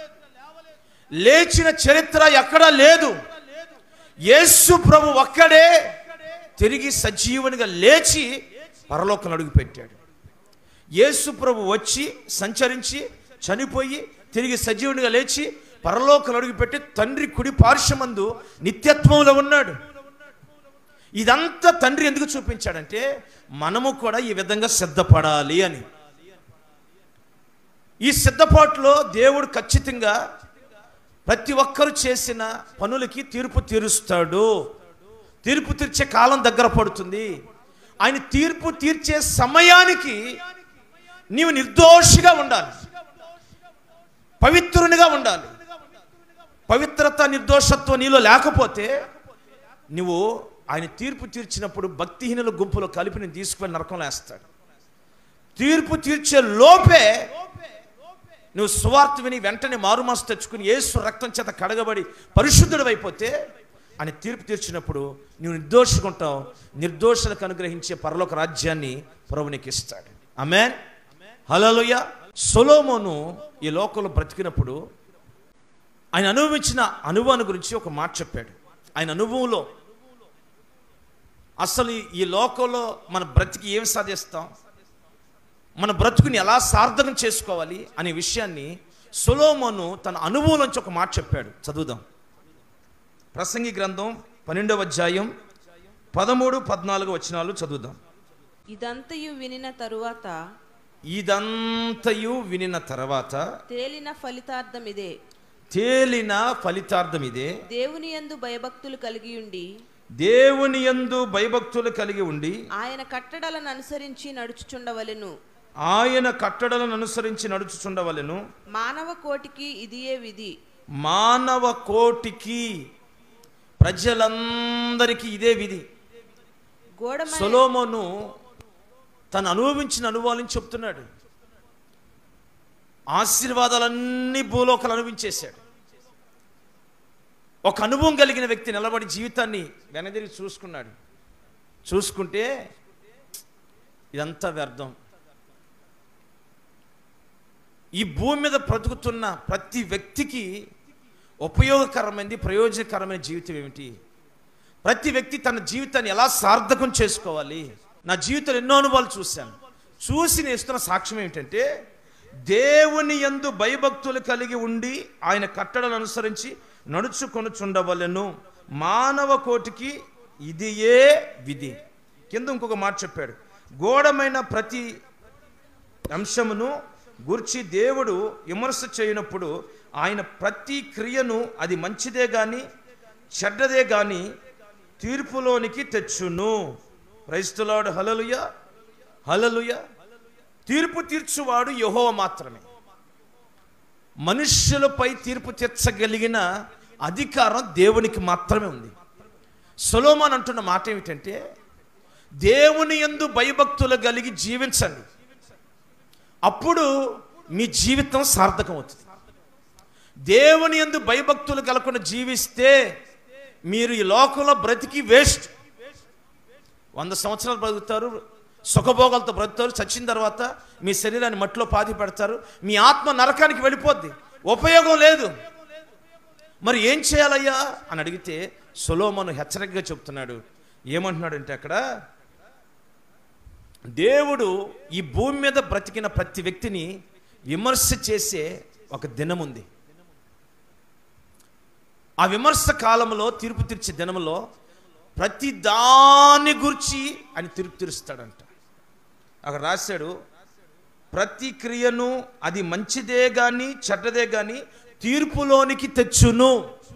లేచిన చరిత్ర ఎక్కడా లేదు యేసు ప్రభు ఒక్కడే తిరిగి సజీవునిగా లేచి పరలోకం అడుగు పెట్టాడు యేసు ప్రభు వచ్చి సంచరించి చనిపోయి తిరిగి సజీవునిగా లేచి పరలోకం అడుగుపెట్టి తండ్రి కుడి పార్శ్వమందు నిత్యత్వంలో ఉన్నాడు ఇదంతా తండ్రి ఎందుకు చూపించాడంటే మనము కూడా ఈ విధంగా సిద్ధపడాలి అని ఈ సిద్ధపాటులో దేవుడు ఖచ్చితంగా ప్రతి ఒక్కరు చేసిన పనులకి తీర్పు తీరుస్తాడు తీర్పు తీర్చే కాలం దగ్గర పడుతుంది ఆయన తీర్పు తీర్చే సమయానికి నీవు నిర్దోషిగా ఉండాలి పవిత్రునిగా ఉండాలి పవిత్రత నిర్దోషత్వం నీలో లేకపోతే నువ్వు ఆయన తీర్పు తీర్చినప్పుడు భక్తిహీనుల గుంపులో కలిపి నేను తీసుకుని నరకంలో వేస్తాడు తీర్పు తీర్చే లోపే నువ్వు సువార్త విని వెంటనే మారుమాసు తెచ్చుకుని ఏసు రక్తం చేత కడగబడి పరిశుద్ధుడు అయిపోతే ఆయన తీర్పు తీర్చినప్పుడు నువ్వు నిర్దోషిగా ఉంటావు నిర్దోషులకు అనుగ్రహించే పరలోక రాజ్యాన్ని ప్రభు నీకు ఇస్తాడు ఆమె హలోయ సొలోమోను ఈ లోకంలో బ్రతికినప్పుడు ఆయన అనుభవించిన అనుభవాన్ని గురించి ఒక మాట చెప్పాడు ఆయన అనుభవంలో అసలు ఈ లోకంలో మన బ్రతికి ఏం సాధిస్తాం మన బ్రతుకుని ఎలా సార్థకం చేసుకోవాలి అనే విషయాన్ని సొలోమోను తన అనుభవం నుంచి ఒక మాట చెప్పాడు చదువుదాం ప్రసంగి గ్రంథం పన్నెండవ అధ్యాయం పదమూడు పద్నాలుగు వచనాలు చదువుదాం ఇదంతయు వినిన తరువాత ఇదంతయు వినిన తర్వాత తేలిన ఫలితార్థం ఇదే తేలిన ఫలితార్థం ఇదే దేవుని యందు భయభక్తులు కలిగి ఉండి దేవుని యందు భయభక్తులు కలిగి ఉండి ఆయన కట్టడలను అనుసరించి నడుచుచుండవలెను ఆయన కట్టడలను అనుసరించి నడుచుచుండవలెను మానవ కోటికి ఇదియే విధి మానవ కోటికి ప్రజలందరికీ ఇదే విధి గోడమ సొలోమోను తను అనుభవించిన అనుభవాలను చెప్తున్నాడు ఆశీర్వాదాలన్నీ భూలోకాలు అనుభవించేశాడు ఒక అనుభవం కలిగిన వ్యక్తి నిలబడి జీవితాన్ని వెనదిరిగి చూసుకున్నాడు చూసుకుంటే ఇదంతా వ్యర్థం ఈ భూమి మీద బ్రతుకుతున్న ప్రతి వ్యక్తికి ఉపయోగకరమైనది ప్రయోజనకరమైన జీవితం ఏమిటి ప్రతి వ్యక్తి తన జీవితాన్ని ఎలా సార్థకం చేసుకోవాలి నా జీవితంలో ఎన్నో అనుభవాలు చూశాను చూసి నేను ఇస్తున్న సాక్ష్యం ఏమిటంటే దేవుని యందు భయభక్తులు కలిగి ఉండి ఆయన కట్టడలను అనుసరించి నడుచుకొనుచుండవలెను మానవ కోటికి ఇది ఏ విధి కింద ఇంకొక మాట చెప్పాడు గోడమైన ప్రతి అంశమును గుర్చి దేవుడు విమర్శ చేయనప్పుడు ఆయన ప్రతి క్రియను అది మంచిదే గాని చెడ్డదే గాని తీర్పులోనికి తెచ్చును క్రైస్తులాడు హలలుయ హలలుయ తీర్పు తీర్చువాడు యహో మాత్రమే మనుష్యులపై తీర్పు తీర్చగలిగిన అధికారం దేవునికి మాత్రమే ఉంది సొలోమాన్ అంటున్న మాట ఏమిటంటే దేవుని యందు భయభక్తులు కలిగి జీవించండి అప్పుడు మీ జీవితం సార్థకం అవుతుంది దేవుని యందు భయభక్తులు కలకుండా జీవిస్తే మీరు ఈ లోకంలో బ్రతికి వేస్ట్ వంద సంవత్సరాలు బ్రతుకుతారు సుఖభోగాలతో బ్రతుకుతారు చచ్చిన తర్వాత మీ శరీరాన్ని మట్టిలో పాతి పెడతారు మీ ఆత్మ నరకానికి వెళ్ళిపోద్ది ఉపయోగం లేదు మరి ఏం చేయాలయ్యా అని అడిగితే సొలోమను హెచ్చరికగా చెప్తున్నాడు ఏమంటున్నాడంటే అక్కడ దేవుడు ఈ భూమి మీద బ్రతికిన ప్రతి వ్యక్తిని విమర్శ చేసే ఒక దినం ఉంది ఆ విమర్శ కాలంలో తీర్పు తీర్చే దినంలో ప్రతి దాని గురించి ఆయన తీర్పు తీరుస్తాడంట అక్కడ రాశాడు ప్రతి క్రియను అది మంచిదే గాని చెడ్డదే గాని తీర్పులోనికి తెచ్చును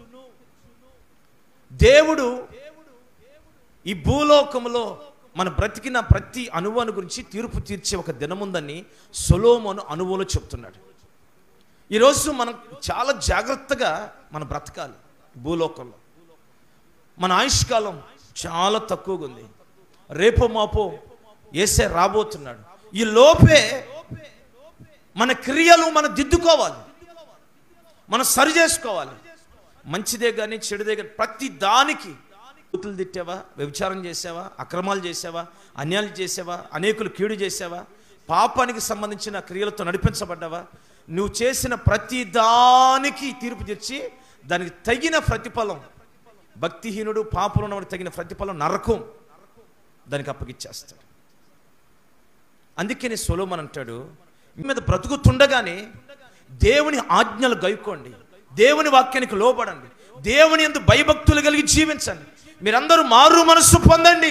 దేవుడు ఈ భూలోకంలో మన బ్రతికిన ప్రతి అనుభవాన్ని గురించి తీర్పు తీర్చే ఒక దినముందని సొలోమోను అనుభవంలో చెప్తున్నాడు ఈరోజు మనం చాలా జాగ్రత్తగా మనం బ్రతకాలి భూలోకంలో మన ఆయుష్కాలం చాలా తక్కువగా ఉంది రేపో మాపో ఏసే రాబోతున్నాడు ఈ లోపే మన క్రియలు మనం దిద్దుకోవాలి మనం సరి చేసుకోవాలి మంచిదే కానీ చెడుదే కానీ ప్రతి దానికి కూతులు తిట్టావా వ్యభిచారం చేసావా అక్రమాలు చేసావా అన్యాయాలు చేసావా అనేకులు కీడు చేసావా పాపానికి సంబంధించిన క్రియలతో నడిపించబడ్డావా నువ్వు చేసిన ప్రతి దానికి తీర్పు తెచ్చి దానికి తగిన ప్రతిఫలం భక్తిహీనుడు పాపలు ఉన్నవాడికి తగిన ప్రతిఫలం నరకం దానికి అప్పగిచ్చేస్తాడు అందుకని సొలోమన్ అంటాడు మీ మీద బ్రతుకుతుండగానే దేవుని ఆజ్ఞలు గైకోండి దేవుని వాక్యానికి లోబడండి దేవుని ఎందు భయభక్తులు కలిగి జీవించండి మీరందరూ మారు మనస్సు పొందండి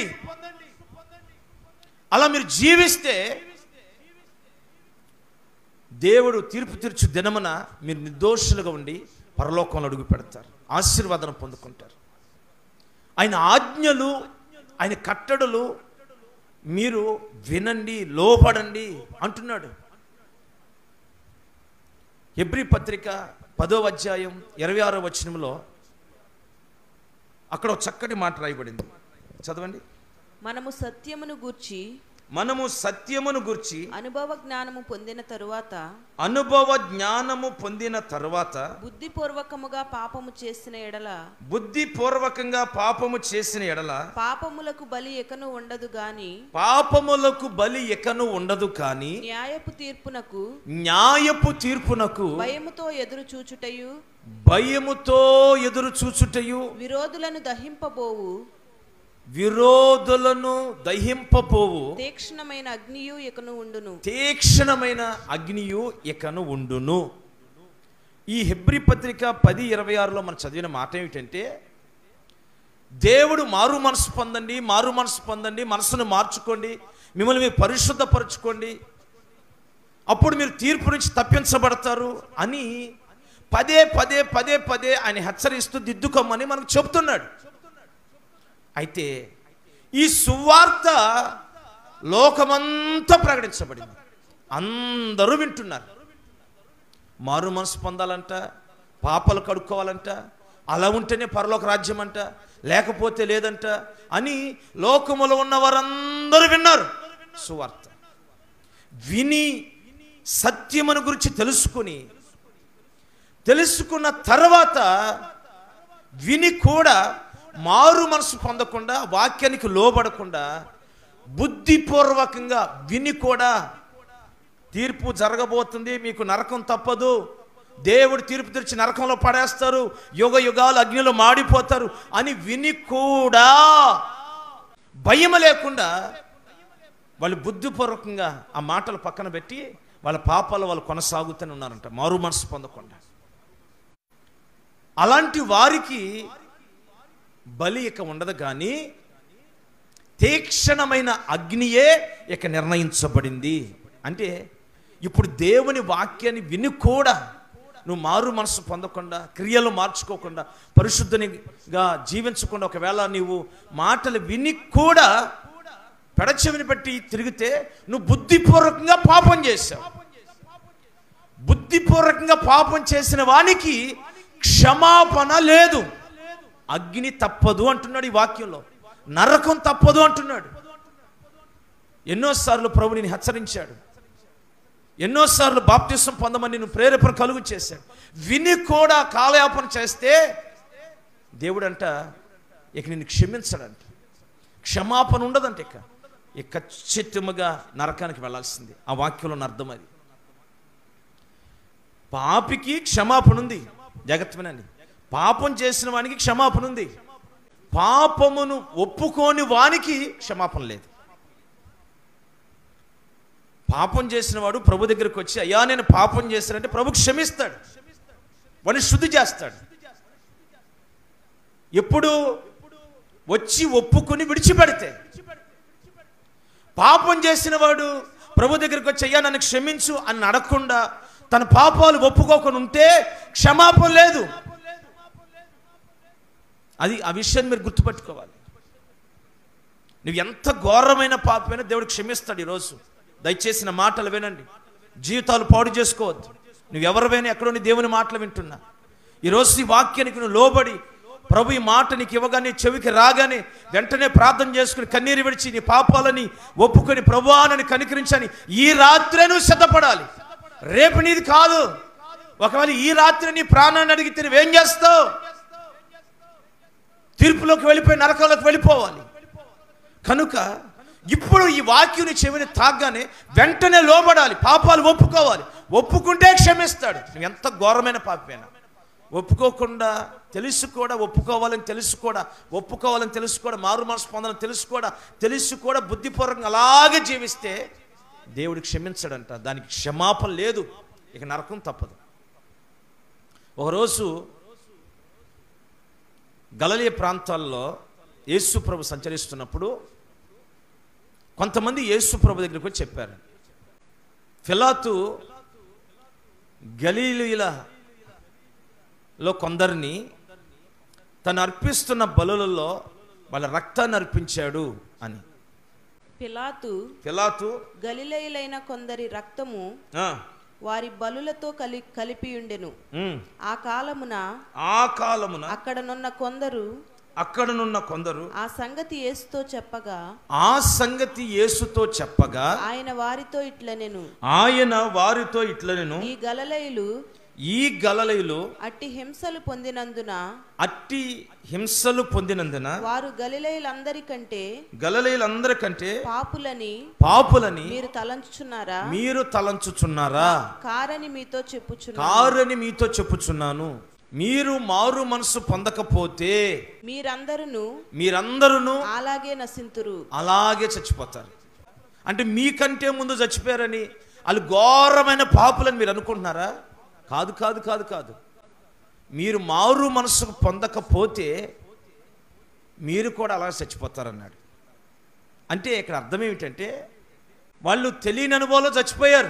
అలా మీరు జీవిస్తే దేవుడు తీర్పు తీర్చు దినమున మీరు నిర్దోషులుగా ఉండి పరలోకంలో అడుగు పెడతారు ఆశీర్వాదం పొందుకుంటారు ఆయన ఆజ్ఞలు ఆయన కట్టడలు మీరు వినండి లోపడండి అంటున్నాడు ఎబ్రి పత్రిక పదో అధ్యాయం ఇరవై ఆరో వచనంలో అక్కడ ఒక చక్కటి మాట రాయబడింది చదవండి మనము సత్యమును గూర్చి మనము సత్యమును గుర్చి అనుభవ జ్ఞానము పొందిన తరువాత అనుభవ జ్ఞానము పొందిన తర్వాత బుద్ధిపూర్వకముగా పాపము చేసిన ఎడల బుద్ధిపూర్వకంగా పాపము చేసిన ఎడల పాపములకు బలి ఎకను ఉండదు గాని పాపములకు బలి ఎకను ఉండదు కానీ న్యాయపు తీర్పునకు న్యాయపు తీర్పునకు భయముతో ఎదురు చూచుటయు భయముతో ఎదురు చూచుటయు విరోధులను దహింపబోవు విరోధులను దహింపపోవు తీక్ష్ణమైన అగ్నియు ఇకను ఉండును తీక్షణమైన అగ్నియు ఇకను ఉండును ఈ హెబ్రి పత్రిక పది ఇరవై ఆరులో మనం చదివిన మాట ఏమిటంటే దేవుడు మారు మనసు పొందండి మారు మనసు పొందండి మనసును మార్చుకోండి మిమ్మల్ని మీరు పరిశుద్ధపరచుకోండి అప్పుడు మీరు తీర్పు నుంచి తప్పించబడతారు అని పదే పదే పదే పదే ఆయన హెచ్చరిస్తూ దిద్దుకోమని మనకు చెబుతున్నాడు అయితే ఈ సువార్త లోకమంతా ప్రకటించబడింది అందరూ వింటున్నారు మారు మనసు పొందాలంట పాపలు కడుక్కోవాలంట అలా ఉంటేనే పరలోక రాజ్యం అంట లేకపోతే లేదంట అని లోకములో ఉన్న వారందరూ విన్నారు సువార్త విని సత్యమును గురించి తెలుసుకుని తెలుసుకున్న తర్వాత విని కూడా మారు మనసు పొందకుండా వాక్యానికి లోబడకుండా బుద్ధిపూర్వకంగా విని కూడా తీర్పు జరగబోతుంది మీకు నరకం తప్పదు దేవుడు తీర్పు తెరిచి నరకంలో పడేస్తారు యుగ యుగాలు అగ్నిలో మాడిపోతారు అని విని కూడా భయం లేకుండా వాళ్ళు బుద్ధిపూర్వకంగా ఆ మాటలు పక్కన పెట్టి వాళ్ళ పాపాలు వాళ్ళు కొనసాగుతూనే ఉన్నారంట మారు మనసు పొందకుండా అలాంటి వారికి బలి ఇక ఉండదు కానీ తీక్షణమైన అగ్నియే ఇక నిర్ణయించబడింది అంటే ఇప్పుడు దేవుని వాక్యాన్ని విని కూడా నువ్వు మారు మనసు పొందకుండా క్రియలు మార్చుకోకుండా పరిశుద్ధనిగా జీవించకుండా ఒకవేళ నీవు మాటలు విని కూడా పెడచెవిని పెట్టి తిరిగితే నువ్వు బుద్ధిపూర్వకంగా పాపం చేశావు బుద్ధిపూర్వకంగా పాపం చేసిన వానికి క్షమాపణ లేదు అగ్ని తప్పదు అంటున్నాడు ఈ వాక్యంలో నరకం తప్పదు అంటున్నాడు ఎన్నోసార్లు ప్రభు నేను హెచ్చరించాడు ఎన్నోసార్లు బాప్తిసం పొందమని నేను ప్రేరేపణ కలుగు చేశాడు విని కూడా కాలయాపన చేస్తే దేవుడు అంట ఇక నిన్ను క్షమించడంట క్షమాపణ ఉండదంట ఇక ఇక ఖచ్చితంగా నరకానికి వెళ్ళాల్సింది ఆ వాక్యంలో ఉన్న అర్థం అది పాపికి క్షమాపణ ఉంది జగత్వనని పాపం చేసిన వానికి క్షమాపణ ఉంది పాపమును ఒప్పుకోని వానికి క్షమాపణ లేదు పాపం చేసిన వాడు ప్రభు దగ్గరికి వచ్చి అయ్యా నేను పాపం చేశానంటే ప్రభు క్షమిస్తాడు వాడిని శుద్ధి చేస్తాడు ఎప్పుడు వచ్చి ఒప్పుకొని విడిచిపెడితే పాపం చేసిన వాడు ప్రభు దగ్గరికి వచ్చి అయ్యా నన్ను క్షమించు అని అడగకుండా తన పాపాలు ఒప్పుకోకుండా ఉంటే క్షమాపణ లేదు అది ఆ విషయాన్ని మీరు గుర్తుపెట్టుకోవాలి నువ్వు ఎంత ఘోరమైన పాపమైనా దేవుడు క్షమిస్తాడు ఈరోజు దయచేసి నా మాటలు వినండి జీవితాలు పాడు చేసుకోవద్దు నువ్వు ఎవరివైనా ఎక్కడో నీ దేవుని మాటలు వింటున్నా ఈరోజు ఈ వాక్యానికి నువ్వు లోబడి ప్రభు ఈ మాట నీకు ఇవ్వగానే చెవికి రాగానే వెంటనే ప్రార్థన చేసుకుని కన్నీరు విడిచి నీ పాపాలని ఒప్పుకొని ప్రభువానని కనికరించని ఈ రాత్రే నువ్వు సిద్ధపడాలి రేపు నీది కాదు ఒకవేళ ఈ రాత్రి నీ ప్రాణాన్ని అడిగితే నువ్వేం చేస్తావు తీర్పులోకి వెళ్ళిపోయి నరకంలోకి వెళ్ళిపోవాలి కనుక ఇప్పుడు ఈ వాక్యుని చెవిని తాగ్గానే వెంటనే లోబడాలి పాపాలు ఒప్పుకోవాలి ఒప్పుకుంటే క్షమిస్తాడు నువ్వు ఎంత ఘోరమైన పాపమైనా ఒప్పుకోకుండా తెలుసు కూడా ఒప్పుకోవాలని తెలుసు కూడా ఒప్పుకోవాలని తెలుసు కూడా మారు మనసు పొందాలని తెలుసు కూడా తెలుసు కూడా బుద్ధిపూర్వకంగా అలాగే జీవిస్తే దేవుడు క్షమించడంట దానికి క్షమాపణ లేదు ఇక నరకం తప్పదు ఒకరోజు గలలియ ప్రాంతాల్లో యేసు ప్రభు సంచరిస్తున్నప్పుడు కొంతమంది యేసు ప్రభు దగ్గరికి వచ్చి చెప్పారు ఫిలాతు గలీలీలలో కొందరిని తను అర్పిస్తున్న బలులలో వాళ్ళ రక్తాన్ని అర్పించాడు అని పిలాతు ఫిలాతు గలిలయులైన కొందరి రక్తము ఆ, వారి బలులతో కలి కలిపియుండెను ఉమ్, ఆ కాలమున ఆ కాలమున అక్కడనున్న కొందరు అక్కడనున్న కొందరు ఆ సంగతి యేసుతో చెప్పగా ఆ సంగతి యేసుతో చెప్పగా ఆయన వారితో ఇట్లనెను ఆయన వారితో ఇట్లనెను ఈ గలలయులు ఈ గలలయులు అట్టి హింసలు పొందినందున అట్టి హింసలు పొందినందున వారు గలిలయులందరికంటే గలలయులందరికంటే పాపులని పాపులని మీరు తలంచుచున్నారా మీరు తలంచుచున్నారా కారని మీతో చెప్పుచున్నా కారని మీతో చెప్పుచున్నాను మీరు మారు మనసు పొందకపోతే మీరందరూ మీరందరూ అలాగే నశింతురు అలాగే చచ్చిపోతారు అంటే మీకంటే ముందు చచ్చిపోయారని వాళ్ళు ఘోరమైన పాపులని మీరు అనుకుంటున్నారా కాదు కాదు కాదు కాదు మీరు మారు మనసు పొందకపోతే మీరు కూడా అలా చచ్చిపోతారన్నాడు అంటే ఇక్కడ అర్థం ఏమిటంటే వాళ్ళు తెలియని అనుభవంలో చచ్చిపోయారు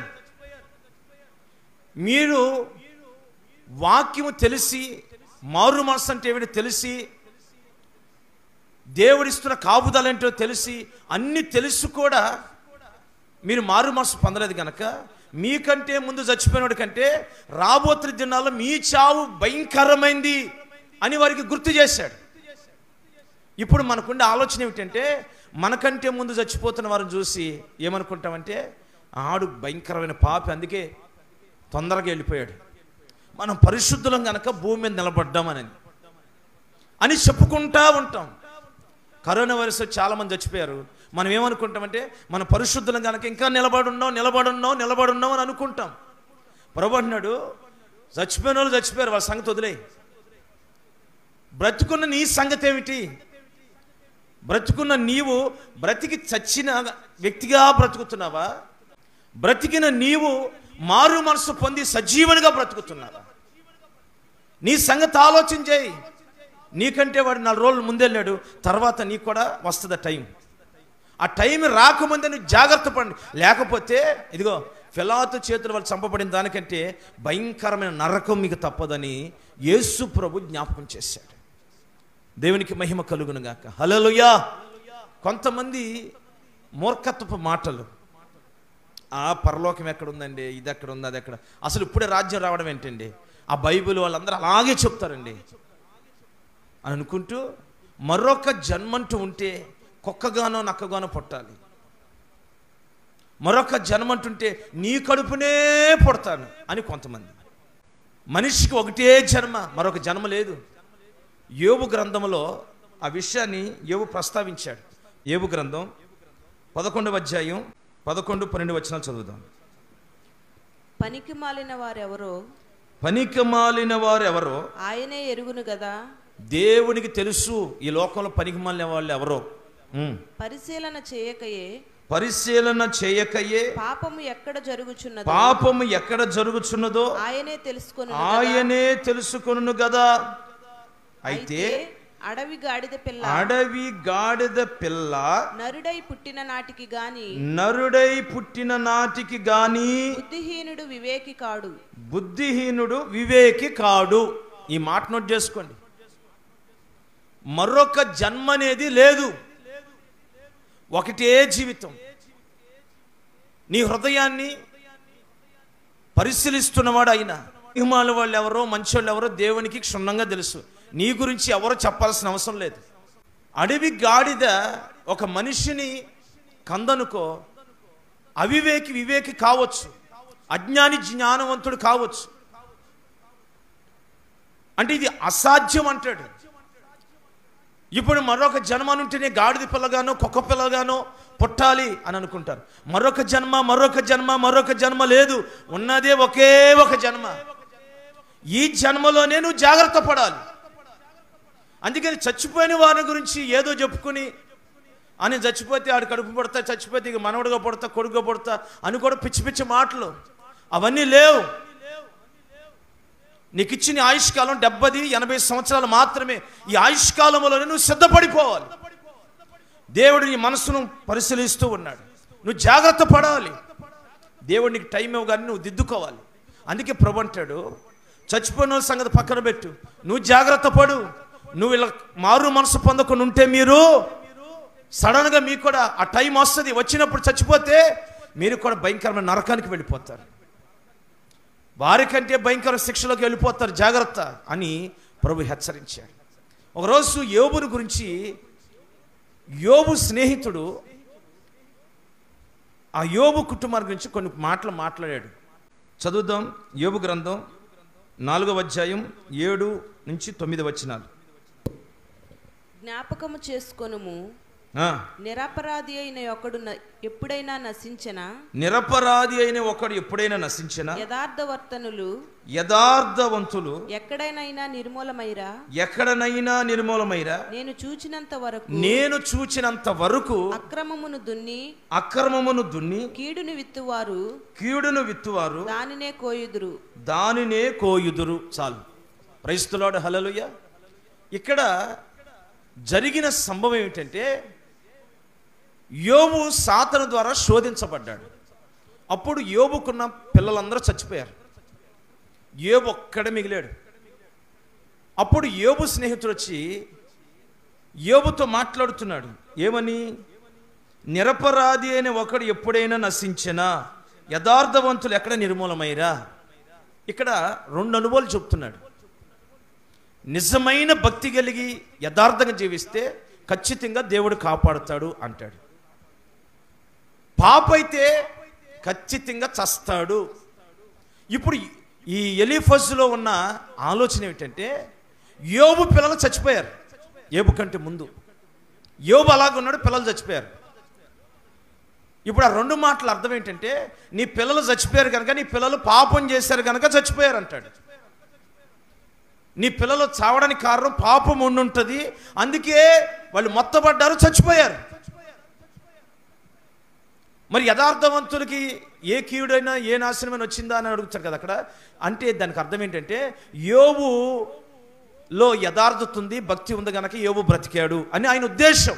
మీరు వాక్యము తెలిసి మారు మనసు అంటే ఏమిటో తెలిసి దేవుడిస్తున్న కాపుదలేంటో తెలిసి అన్ని తెలుసు కూడా మీరు మారు మనసు పొందలేదు కనుక మీకంటే ముందు చచ్చిపోయినోడి కంటే రాబోతున్న దినాల్లో మీ చావు భయంకరమైంది అని వారికి గుర్తు చేశాడు ఇప్పుడు మనకుండే ఆలోచన ఏమిటంటే మనకంటే ముందు చచ్చిపోతున్న వారిని చూసి ఏమనుకుంటామంటే ఆడు భయంకరమైన పాపి అందుకే తొందరగా వెళ్ళిపోయాడు మనం పరిశుద్ధులం గనక భూమి మీద నిలబడ్డామని అని చెప్పుకుంటా ఉంటాం కరోనా వైరస్ వచ్చి చాలా మంది చచ్చిపోయారు మనం ఏమనుకుంటామంటే మన పరిశుద్ధులం కనుక ఇంకా నిలబడున్నాం నిలబడున్నాం నిలబడున్నాం అని అనుకుంటాం ప్రభు అంటున్నాడు చచ్చిపోయిన వాళ్ళు చచ్చిపోయారు వాళ్ళ సంగతి వదిలే బ్రతుకున్న నీ సంగతి ఏమిటి బ్రతుకున్న నీవు బ్రతికి చచ్చిన వ్యక్తిగా బ్రతుకుతున్నావా బ్రతికిన నీవు మారు మనసు పొంది సజీవునిగా బ్రతుకుతున్నావా నీ సంగతి ఆలోచన చేయి నీకంటే వాడు నాలుగు రోజులు ముందెళ్ళాడు తర్వాత నీకు కూడా వస్తుంది టైం ఆ టైం రాకముందే నువ్వు జాగ్రత్త పడి లేకపోతే ఇదిగో ఫిలాతు చేతులు వాళ్ళు చంపబడిన దానికంటే భయంకరమైన నరకం మీకు తప్పదని యేసు ప్రభు జ్ఞాపకం చేశాడు దేవునికి మహిమ కలుగును గాక హలలుయా కొంతమంది మూర్ఖత్వపు మాటలు ఆ పరలోకం ఎక్కడ ఉందండి ఇది ఎక్కడ ఉంది అది ఎక్కడ అసలు ఇప్పుడే రాజ్యం రావడం ఏంటండి ఆ బైబిల్ వాళ్ళందరూ అలాగే చెప్తారండి అని అనుకుంటూ మరొక జన్మంటూ ఉంటే కుక్కగానో నక్కగానో పుట్టాలి మరొక జన్మంటుంటే నీ కడుపునే పుడతాను అని కొంతమంది మనిషికి ఒకటే జన్మ మరొక జన్మ లేదు యోబు గ్రంథంలో ఆ విషయాన్ని యోబు ప్రస్తావించాడు యోబు గ్రంథం పదకొండవ అధ్యాయం పదకొండు పన్నెండు వచనాలు చదువుదాం పనికి మాలిన వారెవరో పనికిమాలిన వారు ఎవరో ఆయనే ఎరుగును గదా దేవునికి తెలుసు ఈ లోకంలో పనికిమాలిన వాళ్ళు ఎవరో ఉమ్. పరిశీలన చేయకయే పరిశీలన చేయకయే పాపము ఎక్కడ జరుగుచున్నదో పాపము ఎక్కడ జరుగుచున్నదో ఆయనే తెలుసుకొని ఆయనే తెలుసుకొను కదా అయితే అడవి గాడిద పిల్ల అడవి గాడిద పిల్ల నరుడై పుట్టిన నాటికి గాని నరుడై పుట్టిన నాటికి గాని బుద్ధిహీనుడు వివేకి కాడు బుద్ధిహీనుడు వివేకి కాడు ఈ మాట నోట్ చేసుకోండి మరొక జన్మ అనేది లేదు ఒకటే జీవితం నీ హృదయాన్ని పరిశీలిస్తున్నవాడు అయినా హిమాల వాళ్ళు ఎవరో మంచోళ్ళు ఎవరో దేవునికి క్షుణ్ణంగా తెలుసు నీ గురించి ఎవరో చెప్పాల్సిన అవసరం లేదు అడవి గాడిద ఒక మనిషిని కందనుకో అవివేకి వివేకి కావచ్చు అజ్ఞాని జ్ఞానవంతుడు కావచ్చు అంటే ఇది అసాధ్యం అంటాడు ఇప్పుడు మరొక జన్మ నుంటేనే గాడిద పిల్లగానో కుక్క పిల్లగానో పుట్టాలి అని అనుకుంటారు మరొక జన్మ మరొక జన్మ మరొక జన్మ లేదు ఉన్నదే ఒకే ఒక జన్మ ఈ జన్మలోనే నువ్వు జాగ్రత్త పడాలి అందుకని చచ్చిపోయిన వారి గురించి ఏదో చెప్పుకుని అని చచ్చిపోతే ఆడు కడుపు పడతా చచ్చిపోతే ఇక మనవడుగా పడతా కొడుకుగా పడతా అని కూడా పిచ్చి పిచ్చి మాటలు అవన్నీ లేవు నీకు ఇచ్చిన ఆయుష్కాలం డెబ్బది ఎనభై సంవత్సరాలు మాత్రమే ఈ ఆయుష్కాలంలోనే నువ్వు సిద్ధపడిపోవాలి దేవుడు నీ మనసును పరిశీలిస్తూ ఉన్నాడు నువ్వు జాగ్రత్త పడాలి దేవుడు నీకు టైం ఇవ్వగానే నువ్వు దిద్దుకోవాలి అందుకే ప్రభు అంటాడు చచ్చిపోయిన వాళ్ళ సంగతి పక్కన పెట్టు నువ్వు జాగ్రత్త పడు నువ్వు ఇలా మారు మనసు పొందకుండా ఉంటే మీరు సడన్గా మీకు కూడా ఆ టైం వస్తుంది వచ్చినప్పుడు చచ్చిపోతే మీరు కూడా భయంకరమైన నరకానికి వెళ్ళిపోతారు వారికంటే భయంకర శిక్షలోకి వెళ్ళిపోతారు జాగ్రత్త అని ప్రభు హెచ్చరించాడు ఒకరోజు యోబుని గురించి యోబు స్నేహితుడు ఆ యోబు కుటుంబాన్ని గురించి కొన్ని మాటలు మాట్లాడాడు చదువుదాం యోబు గ్రంథం నాలుగవ అధ్యాయం ఏడు నుంచి తొమ్మిది వచ్చినాలు జ్ఞాపకము చేసుకొనుము ఆ, నిరపరాధి అయిన ఒకడు న- ఎప్పుడైనా నశించిన నిరపరాధి అయిన ఒకడు ఎప్పుడైనా నశించిన యథార్థవర్తనులు యథార్థవంతులు ఎక్కడైనా నిర్మూలమైరా ఎక్కడనైనా నిర్మూలమైరా నేను చూచినంత వరకు నేను చూచినంత వరకు అక్రమమును దున్ని అక్రమమును దున్ని కీడును విత్తువారు కీడును విత్తువారు దానినే కోయుదురు దానినే కోయుదురు చాలు క్రైస్తులాడు హలలుయ ఇక్కడ జరిగిన సంభవం ఏమిటంటే యోబు సాతను ద్వారా శోధించబడ్డాడు అప్పుడు యోబుకున్న పిల్లలందరూ చచ్చిపోయారు యోబు ఒక్కడే మిగిలాడు అప్పుడు యోబు స్నేహితుడు వచ్చి యోబుతో మాట్లాడుతున్నాడు ఏమని నిరపరాధి అయిన ఒకడు ఎప్పుడైనా నశించినా యథార్థవంతులు ఎక్కడ నిర్మూలమైరా ఇక్కడ రెండు అనుభవాలు చెప్తున్నాడు నిజమైన భక్తి కలిగి యథార్థంగా జీవిస్తే ఖచ్చితంగా దేవుడు కాపాడుతాడు అంటాడు పాప అయితే ఖచ్చితంగా చస్తాడు ఇప్పుడు ఈ ఎలిఫస్లో ఉన్న ఆలోచన ఏమిటంటే యోబు పిల్లలు చచ్చిపోయారు ఏబు కంటే ముందు యోబు అలాగున్నాడు పిల్లలు చచ్చిపోయారు ఇప్పుడు ఆ రెండు మాటల అర్థం ఏంటంటే నీ పిల్లలు చచ్చిపోయారు కనుక నీ పిల్లలు పాపం చేశారు కనుక చచ్చిపోయారు అంటాడు నీ పిల్లలు చావడానికి కారణం పాపం ఉండుంటుంది అందుకే వాళ్ళు మొత్తపడ్డారు చచ్చిపోయారు మరి యథార్థవంతులకి ఏ కీయుడైనా ఏ నాశనమైన వచ్చిందా అని అడుగుతారు కదా అక్కడ అంటే దానికి అర్థం ఏంటంటే యోబులో యథార్థత ఉంది భక్తి ఉంది కనుక యోబు బ్రతికాడు అని ఆయన ఉద్దేశం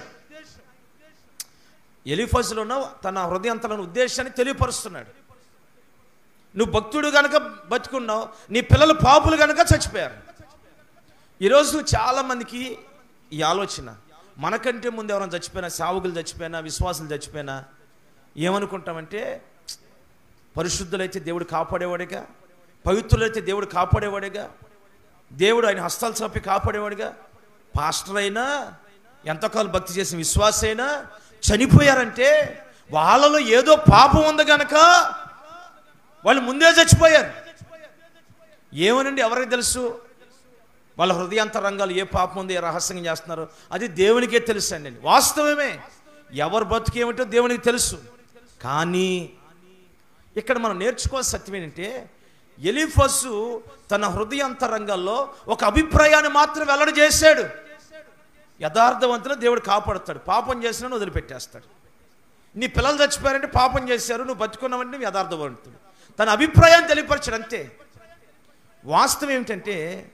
ఎలిఫస్లోనో తన హృదయంతలను ఉద్దేశాన్ని తెలియపరుస్తున్నాడు నువ్వు భక్తుడు గనక బతుకున్నావు నీ పిల్లలు పాపులు గనక చచ్చిపోయారు ఈరోజు చాలామందికి ఈ ఆలోచన మనకంటే ముందు ఎవరైనా చచ్చిపోయినా సావుకులు చచ్చిపోయినా విశ్వాసులు చచ్చిపోయినా ఏమనుకుంటామంటే పరిశుద్ధులైతే దేవుడు కాపాడేవాడిగా పవిత్రులైతే దేవుడు కాపాడేవాడిగా దేవుడు ఆయన హస్తాలు చాపి కాపాడేవాడిగా పాస్టర్ అయినా ఎంతకాలం భక్తి చేసిన విశ్వాస అయినా చనిపోయారంటే వాళ్ళలో ఏదో పాపం ఉంది గనక వాళ్ళు ముందే చచ్చిపోయారు ఏమనండి ఎవరికి తెలుసు వాళ్ళ హృదయాంతరంగాలు ఏ పాపం ఉంది ఏ రహస్యంగా చేస్తున్నారు అది దేవునికే తెలుసు అండి వాస్తవమే ఎవరు బతుకేమిటో దేవునికి తెలుసు కానీ ఇక్కడ మనం నేర్చుకోవాల్సిన సత్యం ఏంటంటే ఎలిఫసు తన హృదయాంతరంగాల్లో ఒక అభిప్రాయాన్ని మాత్రం వెల్లడి చేశాడు యథార్థవంతులు దేవుడు కాపాడుతాడు పాపం చేసిన వదిలిపెట్టేస్తాడు నీ పిల్లలు చచ్చిపోయారంటే పాపం చేశారు నువ్వు బతుకున్నావంటే నువ్వు యథార్థవంతుడు తన అభిప్రాయాన్ని తెలియపరచాడు అంతే వాస్తవం ఏమిటంటే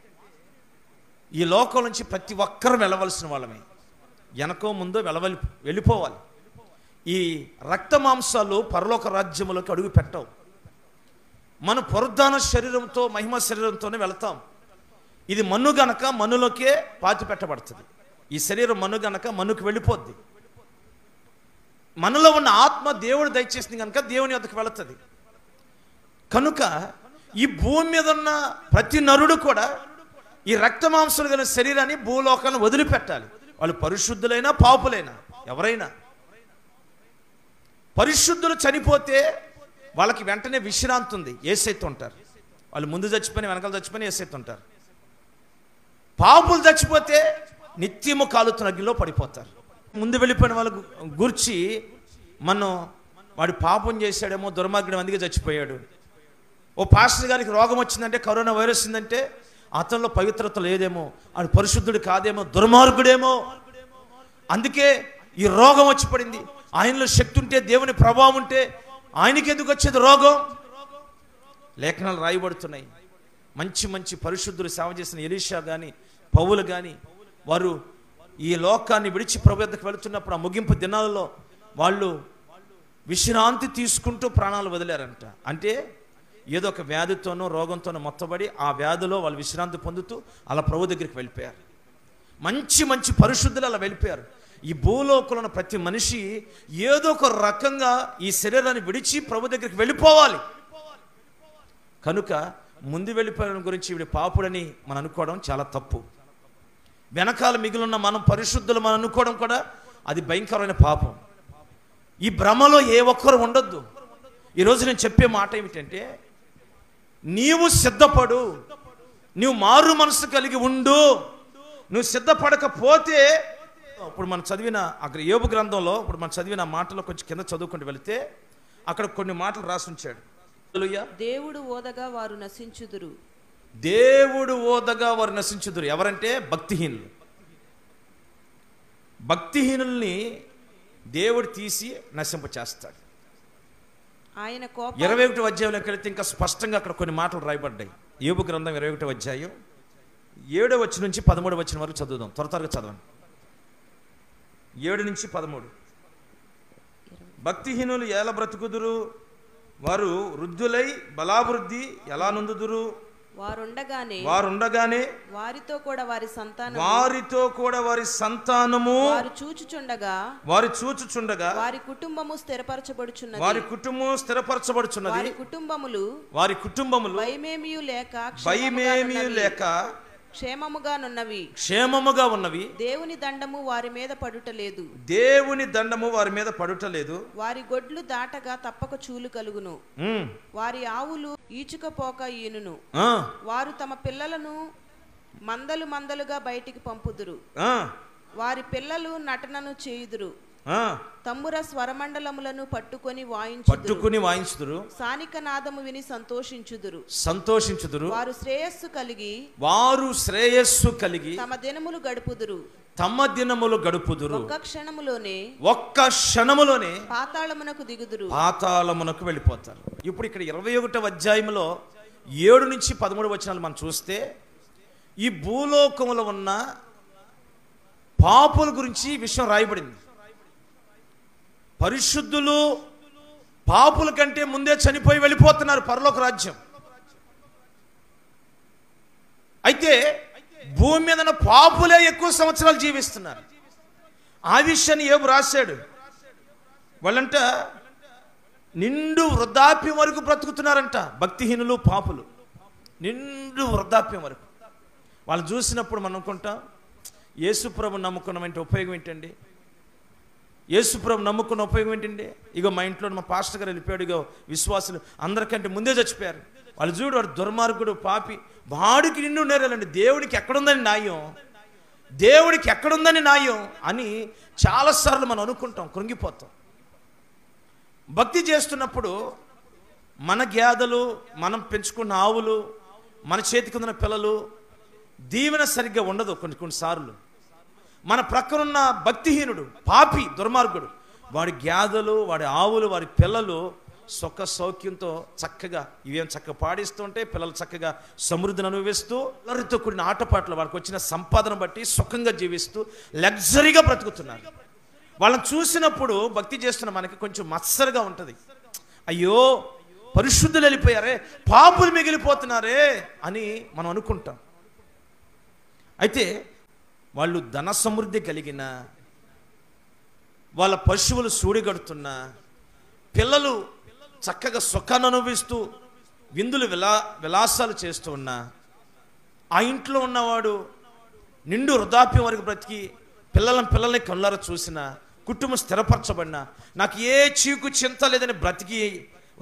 ఈ లోకం నుంచి ప్రతి ఒక్కరూ వెళ్ళవలసిన వాళ్ళమే వెనకో ముందో వెళ్ళవలి వెళ్ళిపోవాలి ఈ రక్త మాంసాలు పరలోక రాజ్యములోకి అడుగు పెట్టవు మన పునరుద్ధాన శరీరంతో మహిమ శరీరంతోనే వెళతాం ఇది మన్ను గనక మన్నులోకే పాతి పెట్టబడుతుంది ఈ శరీరం మన్ను గనక మన్నుకు వెళ్ళిపోద్ది మనలో ఉన్న ఆత్మ దేవుడు దయచేసింది కనుక దేవుని వద్దకు వెళుతుంది కనుక ఈ భూమి మీద ఉన్న ప్రతి నరుడు కూడా ఈ రక్త మాంసాలు గల శరీరాన్ని భూలోకాలను వదిలిపెట్టాలి వాళ్ళు పరిశుద్ధులైనా పాపులైనా ఎవరైనా పరిశుద్ధులు చనిపోతే వాళ్ళకి వెంటనే విశ్రాంతి ఉంది ఏసైతే ఉంటారు వాళ్ళు ముందు చచ్చిపోయిన వెనకాల చచ్చిపోయిన ఏసైతే ఉంటారు పాపులు చచ్చిపోతే నిత్యము కాలుతున్న అగ్నిలో పడిపోతారు ముందు వెళ్ళిపోయిన వాళ్ళ గు- గురించి మనం వాడు పాపం చేశాడేమో దుర్మార్గుడు అందుకే చచ్చిపోయాడు ఓ పాస్టర్ గారికి రోగం వచ్చిందంటే కరోనా వైరస్ ఉందంటే అతనిలో పవిత్రత లేదేమో ఆయన పరిశుద్ధుడు కాదేమో దుర్మార్గుడేమో అందుకే ఈ రోగం వచ్చి పడింది ఆయనలో శక్తి ఉంటే దేవుని ప్రభావం ఉంటే ఆయనకి ఎందుకు వచ్చేది రోగం లేఖనాలు రాయబడుతున్నాయి మంచి మంచి పరిశుద్ధులు సేవ చేసిన ఎలీషా కానీ పౌలు కానీ వారు ఈ లోకాన్ని విడిచి ప్రభు యొద్దకు వెళుతున్నప్పుడు ఆ ముగింపు దినాలలో వాళ్ళు విశ్రాంతి తీసుకుంటూ ప్రాణాలు వదిలారంట అంటే ఏదో ఒక వ్యాధితోనో రోగంతోనో మొత్తబడి ఆ వ్యాధిలో వాళ్ళు విశ్రాంతి పొందుతూ అలా ప్రభు దగ్గరికి వెళ్ళిపోయారు మంచి మంచి పరిశుద్ధులు అలా వెళ్ళిపోయారు ఈ భూలోకంలో ఉన్న ప్రతి మనిషి ఏదో ఒక రకంగా ఈ శరీరాన్ని విడిచి ప్రభు దగ్గరికి వెళ్ళిపోవాలి కనుక ముందు వెళ్ళిపోయిన గురించి వీడి పాపుడని మనం అనుకోవడం చాలా తప్పు వెనకాల మిగిలిన మనం పరిశుద్ధులు మనం అనుకోవడం కూడా అది భయంకరమైన పాపం ఈ భ్రమలో ఏ ఒక్కరు ఉండొద్దు ఈరోజు నేను చెప్పే మాట ఏమిటంటే నీవు సిద్ధపడు నీవు మారు మనసు కలిగి ఉండు నువ్వు సిద్ధపడకపోతే ఇప్పుడు మనం చదివిన అక్కడ యోబు గ్రంథంలో ఇప్పుడు మనం చదివిన మాటలో కొంచెం కింద చదువుకుంటూ వెళితే అక్కడ కొన్ని మాటలు రాసి ఉంచాడు హల్లెలూయా. దేవుడు ఓదగా వారు నశించుదురు దేవుడు ఓదగా వారు నశించుదురు ఎవరంటే భక్తిహీనులు భక్తిహీనుల్ని దేవుడు తీసి నశింప చేస్తాడు ఆయన కోపం ఇరవై ఒకటి అధ్యాయంలోకి వెళితే ఇంకా స్పష్టంగా అక్కడ కొన్ని మాటలు రాయబడ్డాయి ఏబు గ్రంథం ఇరవై ఒకటి అధ్యాయం ఏడో వచ్చి నుంచి పదమూడు వచ్చిన వరకు చదువుదాం త్వర త్వరగా చదవండి ఏడు నుంచి పదమూడు భక్తిహీనులు ఎలా బ్రతుకుదురు వారు వృద్ధులై బలాభివృద్ధి ఎలా నొందుదురు వారుండగానే వారుండగానే వారితో కూడా వారి సంతానం వారితో కూడా వారి సంతానము వారు చూచుచుండగా వారి చూచుచుండగా వారి కుటుంబము స్థిరపరచబడుచున్నది వారి కుటుంబం స్థిరపరచబడుచున్నది వారి కుటుంబములు వారి కుటుంబములు భయమేమియు లేక భయమేమీ క్షేమముగానున్నవి. లేక క్షేమముగానున్నవి క్షేమముగా ఉన్నవి దేవుని దండము వారి మీద పడుటలేదు దేవుని దండము వారి మీద పడుటలేదు వారి గొడ్లు దాటగా తప్పక చూలు కలుగును ఉమ్, వారి ఆవులు ఈచుకపోక ఈనును ఆ, వారు తమ పిల్లలను మందలు మందలుగా బయటికి పంపుదురు ఆ, వారి పిల్లలు నటనను చేయుదురు ఆ. తమ్ముర స్వరమండలములను పట్టుకొని వాయించుదురు పట్టుకుని వాయించుదురు సానిక నాదము విని సంతోషించుదురు సంతోషించుదురు వారు శ్రేయస్సు కలిగి వారు శ్రేయస్సు కలిగి తమ దినములు గడుపుదురు తమ దినములు గడుపుదురు ఒక్క క్షణములోనే ఒక్క క్షణములోనే పాతాళమునకు దిగుదురు పాతాళమునకు వెళ్ళిపోతారు ఇప్పుడు ఇక్కడ ఇరవై ఒకటో అధ్యాయంలో ఏడు నుంచి పదమూడు వచనాలు మనం చూస్తే ఈ భూలోకములో ఉన్న పాపుల గురించి ఈ విషయం రాయబడింది పరిశుద్ధులు పాపుల కంటే ముందే చనిపోయి వెళ్ళిపోతున్నారు పరలోక రాజ్యం అయితే భూమి మీద ఉన్న పాపులే ఎక్కువ సంవత్సరాలు జీవిస్తున్నారు ఆ విషయాన్ని ఏబు రాశాడు వాళ్ళంట నిండు వృద్ధాప్యం వరకు బ్రతుకుతున్నారంట భక్తిహీనులు పాపులు నిండు వృద్ధాప్యం వరకు వాళ్ళు చూసినప్పుడు మనం అనుకుంటాం యేసుప్రభు నమ్ముకున్నాం అంటే ఉపయోగం ఏంటండి యేసుప్రభు నమ్ముకున్న ఉపయోగం ఏంటండి ఇగో మా ఇంట్లో మా పాస్టర్ గారు వెళ్ళిపోయాడు ఇగో విశ్వాసులు అందరికంటే ముందే చచ్చిపోయారు వాళ్ళు చూడు వాడు దుర్మార్గుడు పాపి వాడికి నిండు నేరాలండి దేవుడికి ఎక్కడుందని న్యాయం దేవుడికి ఎక్కడుందని న్యాయం అని చాలాసార్లు మనం అనుకుంటాం కృంగిపోతాం భక్తి చేస్తున్నప్పుడు మన గ్యాదలు మనం పెంచుకున్న ఆవులు మన చేతికి ఉన్న పిల్లలు దీవెన సరిగ్గా ఉండదు కొన్ని కొన్నిసార్లు మన ప్రక్కనున్న భక్తిహీనుడు పాపి దుర్మార్గుడు వాడి గ్యాదలు వాడి ఆవులు వాడి పిల్లలు సుఖ సౌఖ్యంతో చక్కగా ఇవేం చక్కగా పాడిస్తుంటే పిల్లలు చక్కగా సమృద్ధిని అనుభవిస్తూ పిల్లలతో కూడిన ఆటపాటలు వాళ్ళకి వచ్చిన సంపాదన బట్టి సుఖంగా జీవిస్తూ లగ్జరీగా బ్రతుకుతున్నారు వాళ్ళని చూసినప్పుడు భక్తి చేస్తున్న మనకి కొంచెం మత్సరగా ఉంటుంది అయ్యో పరిశుద్ధులు వెళ్ళిపోయారే పాపులు మిగిలిపోతున్నారే అని మనం అనుకుంటాం అయితే వాళ్ళు ధన సమృద్ధి కలిగిన వాళ్ళ పశువులు సూడిగడుతున్నా పిల్లలు చక్కగా సుఖాన్ని అనుభవిస్తూ విందులు విలా విలాసాలు చేస్తూ ఉన్నా ఆ ఇంట్లో ఉన్నవాడు నిండు వృద్ధాప్యం వరకు బ్రతికి పిల్లలను పిల్లల్ని కళ్ళారా చూసిన కుటుంబం స్థిరపరచబడిన నాకు ఏ చీకు చింత లేదని బ్రతికి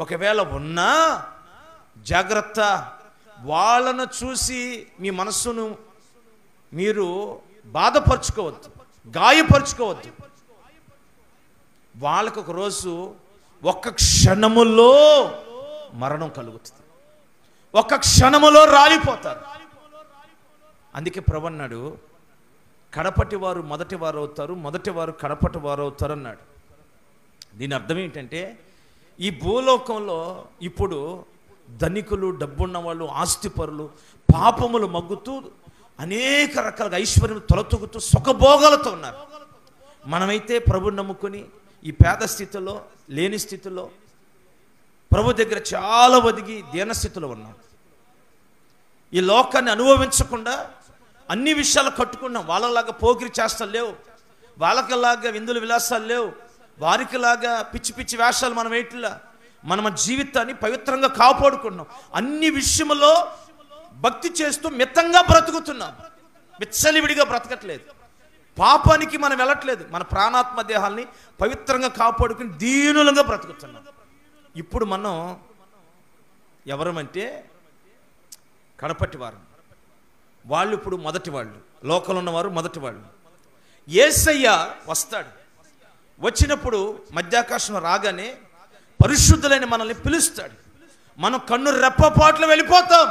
ఒకవేళ ఉన్నా జాగ్రత్త వాళ్ళను చూసి మీ మనస్సును మీరు బాధపరుచుకోవద్దు గాయపరుచుకోవద్దు వాళ్ళకు ఒక రోజు ఒక్క క్షణములో మరణం కలుగుతుంది ఒక్క క్షణములో రాలిపోతారు అందుకే ప్రభు అన్నాడు కడపటి వారు మొదటి వారు అవుతారు మొదటి వారు కడపటి వారు అవుతారు అన్నాడు దీని అర్థం ఏంటంటే ఈ భూలోకంలో ఇప్పుడు ధనికులు డబ్బున్న వాళ్ళు ఆస్తిపరులు పాపములు మగ్గుతూ అనేక రకాలుగా ఐశ్వర్యం తొలతూగుతూ సుఖభోగాలతో ఉన్నారు మనమైతే ప్రభు నమ్ముకొని ఈ పేద స్థితిలో లేని స్థితిలో ప్రభు దగ్గర చాలా ఒదిగి దీనస్థితిలో ఉన్నాం ఈ లోకాన్ని అనుభవించకుండా అన్ని విషయాలు కట్టుకున్నాం వాళ్ళలాగా పోకిరి చేష్టలు లేవు వాళ్ళకిలాగా విందులు విలాసాలు లేవు వారికిలాగా పిచ్చి పిచ్చి వేషాలు మనం వేయట్లా మన జీవితాన్ని పవిత్రంగా కాపాడుకున్నాం అన్ని విషయములో భక్తి చేస్తూ మితంగా బ్రతుకుతున్నాం విచ్చలివిడిగా బ్రతకట్లేదు పాపానికి మనం వెళ్ళట్లేదు మన ప్రాణాత్మ దేహాల్ని పవిత్రంగా కాపాడుకుని దీనులంగా బ్రతుకుతున్నాం ఇప్పుడు మనం ఎవరమంటే కడపటి వారు వాళ్ళు ఇప్పుడు మొదటి వాళ్ళు లోకల్ ఉన్నవారు మొదటి వాళ్ళు ఏసయ్య వస్తాడు వచ్చినప్పుడు మధ్యాకాశం రాగానే పరిశుద్ధులైన మనల్ని పిలుస్తాడు మనం కన్ను రెప్పపాట్లు వెళ్ళిపోతాం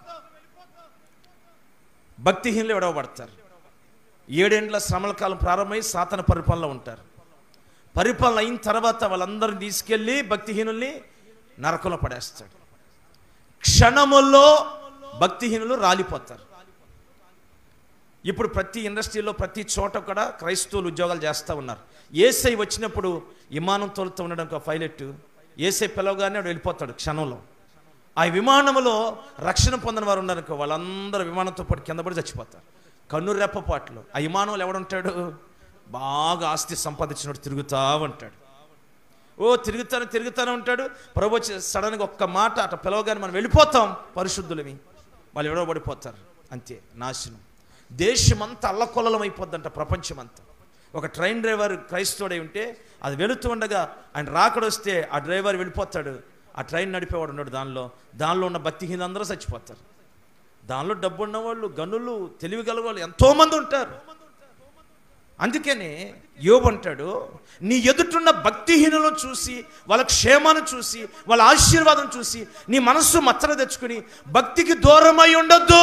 భక్తిహీనులు విడవబడతారు ఏడేండ్ల శ్రమల కాలం ప్రారంభమై సాతన పరిపాలన ఉంటారు పరిపాలన అయిన తర్వాత వాళ్ళందరిని తీసుకెళ్ళి భక్తిహీనుల్ని నరకంలో పడేస్తాడు క్షణముల్లో భక్తిహీనులు రాలిపోతారు ఇప్పుడు ప్రతి ఇండస్ట్రీలో ప్రతి చోట కూడా క్రైస్తవులు ఉద్యోగాలు చేస్తూ ఉన్నారు ఏసై వచ్చినప్పుడు విమానం తోలుతూ ఉండడం ఒక పైలట్ ఏసై పిలవగానే వాడు వెళ్ళిపోతాడు క్షణంలో ఆ విమానంలో రక్షణ పొందిన వారు ఉన్నారనుకో వాళ్ళందరూ విమానంతో పాటు కింద పడి చచ్చిపోతారు కన్ను రెప్పపాట్లు ఆ విమానంలో ఎవడుంటాడు బాగా ఆస్తి సంపాదించినట్టు తిరుగుతా ఉంటాడు ఓ తిరుగుతాను తిరుగుతానే ఉంటాడు ప్రభు వచ్చి సడన్గా ఒక్క మాట అట పిలవగానే మనం వెళ్ళిపోతాం పరిశుద్ధులమి వాళ్ళు ఎవడో పడిపోతారు అంతే నాశనం దేశమంతా అల్లకొల్లలం అయిపోద్దంట ప్రపంచమంతా ఒక ట్రైన్ డ్రైవర్ క్రైస్తవుడై ఉంటే అది వెళుతూ ఉండగా ఆయన రాకడొస్తే ఆ డ్రైవర్ వెళ్ళిపోతాడు ఆ ట్రైన్ నడిపేవాడు ఉన్నాడు దానిలో దానిలో ఉన్న భక్తిహీన అందరూ చచ్చిపోతారు దానిలో డబ్బు ఉన్నవాళ్ళు గనులు తెలివి గల వాళ్ళు ఎంతోమంది ఉంటారు అందుకనే యోబు అంటాడు నీ ఎదుటున్న భక్తిహీనులను చూసి వాళ్ళ క్షేమాన్ని చూసి వాళ్ళ ఆశీర్వాదం చూసి నీ మనస్సు మచ్చన తెచ్చుకుని భక్తికి దూరమై ఉండొద్దు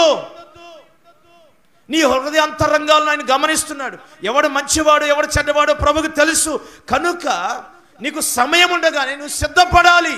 నీ హృదయ అంతరంగాలను ఆయన గమనిస్తున్నాడు ఎవడు మంచివాడు ఎవడు చెడ్డవాడు ప్రభుకు తెలుసు కనుక నీకు సమయం ఉండగానే నువ్వు సిద్ధపడాలి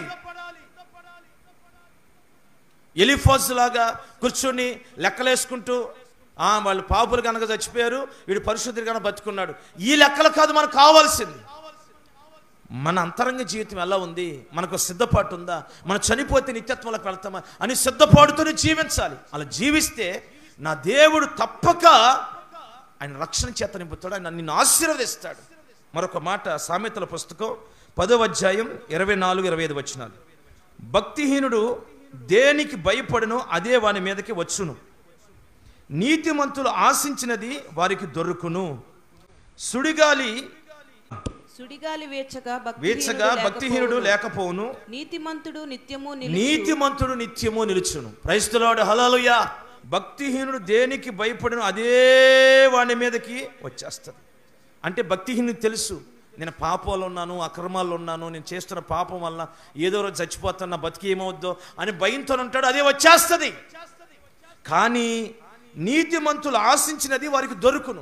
ఎలిఫోస్ లాగా కూర్చొని లెక్కలేసుకుంటూ ఆ, వాళ్ళు పాపులు కనుక చచ్చిపోయారు వీడు పరిశుద్ధుడు కనుక బతుకున్నాడు ఈ లెక్కలు కాదు మనకు కావాల్సింది మన అంతరంగ జీవితం ఎలా ఉంది మనకు సిద్ధపాటు ఉందా మనం చనిపోతే నిత్యత్వంలోకి వెళ్తామా అని సిద్ధపాటుతోనే జీవించాలి అలా జీవిస్తే నా దేవుడు తప్పక ఆయన రక్షణ చేత నింపుతాడు ఆయన నిన్ను ఆశీర్వదిస్తాడు మరొక మాట సామెతల పుస్తకం పదో అధ్యాయం ఇరవై నాలుగు ఇరవై ఐదు వచ్చినాలు భక్తిహీనుడు దేనికి భయపడునో అదే వాని మీదకి వచ్చును నీతిమంతులు ఆశించినది వారికి దొరుకును సుడిగాలి సుడిగాలి వేచగా వీచగా భక్తిహీనుడు భక్తిహీనుడు లేకపోవును. లేకపోవును నీతిమంతుడు నిత్యము నిలుచు. నీతిమంతుడు నిత్యము నిలుచును క్రైస్తలాడు హలాలుయ భక్తిహీనుడు దేనికి భయపడిన అదే వాని మీదకి వచ్చేస్తుంది అంటే భక్తిహీనుడికి తెలుసు నేను పాపాలు ఉన్నాను అక్రమాల్లో ఉన్నాను నేను చేస్తున్న పాపం వల్ల ఏదో రోజు చచ్చిపోతున్నా బతికి ఏమవుద్దో అని భయంతో ఉంటాడు అదే వచ్చేస్తుంది కానీ నీతిమంతులు ఆశించినది వారికి దొరుకును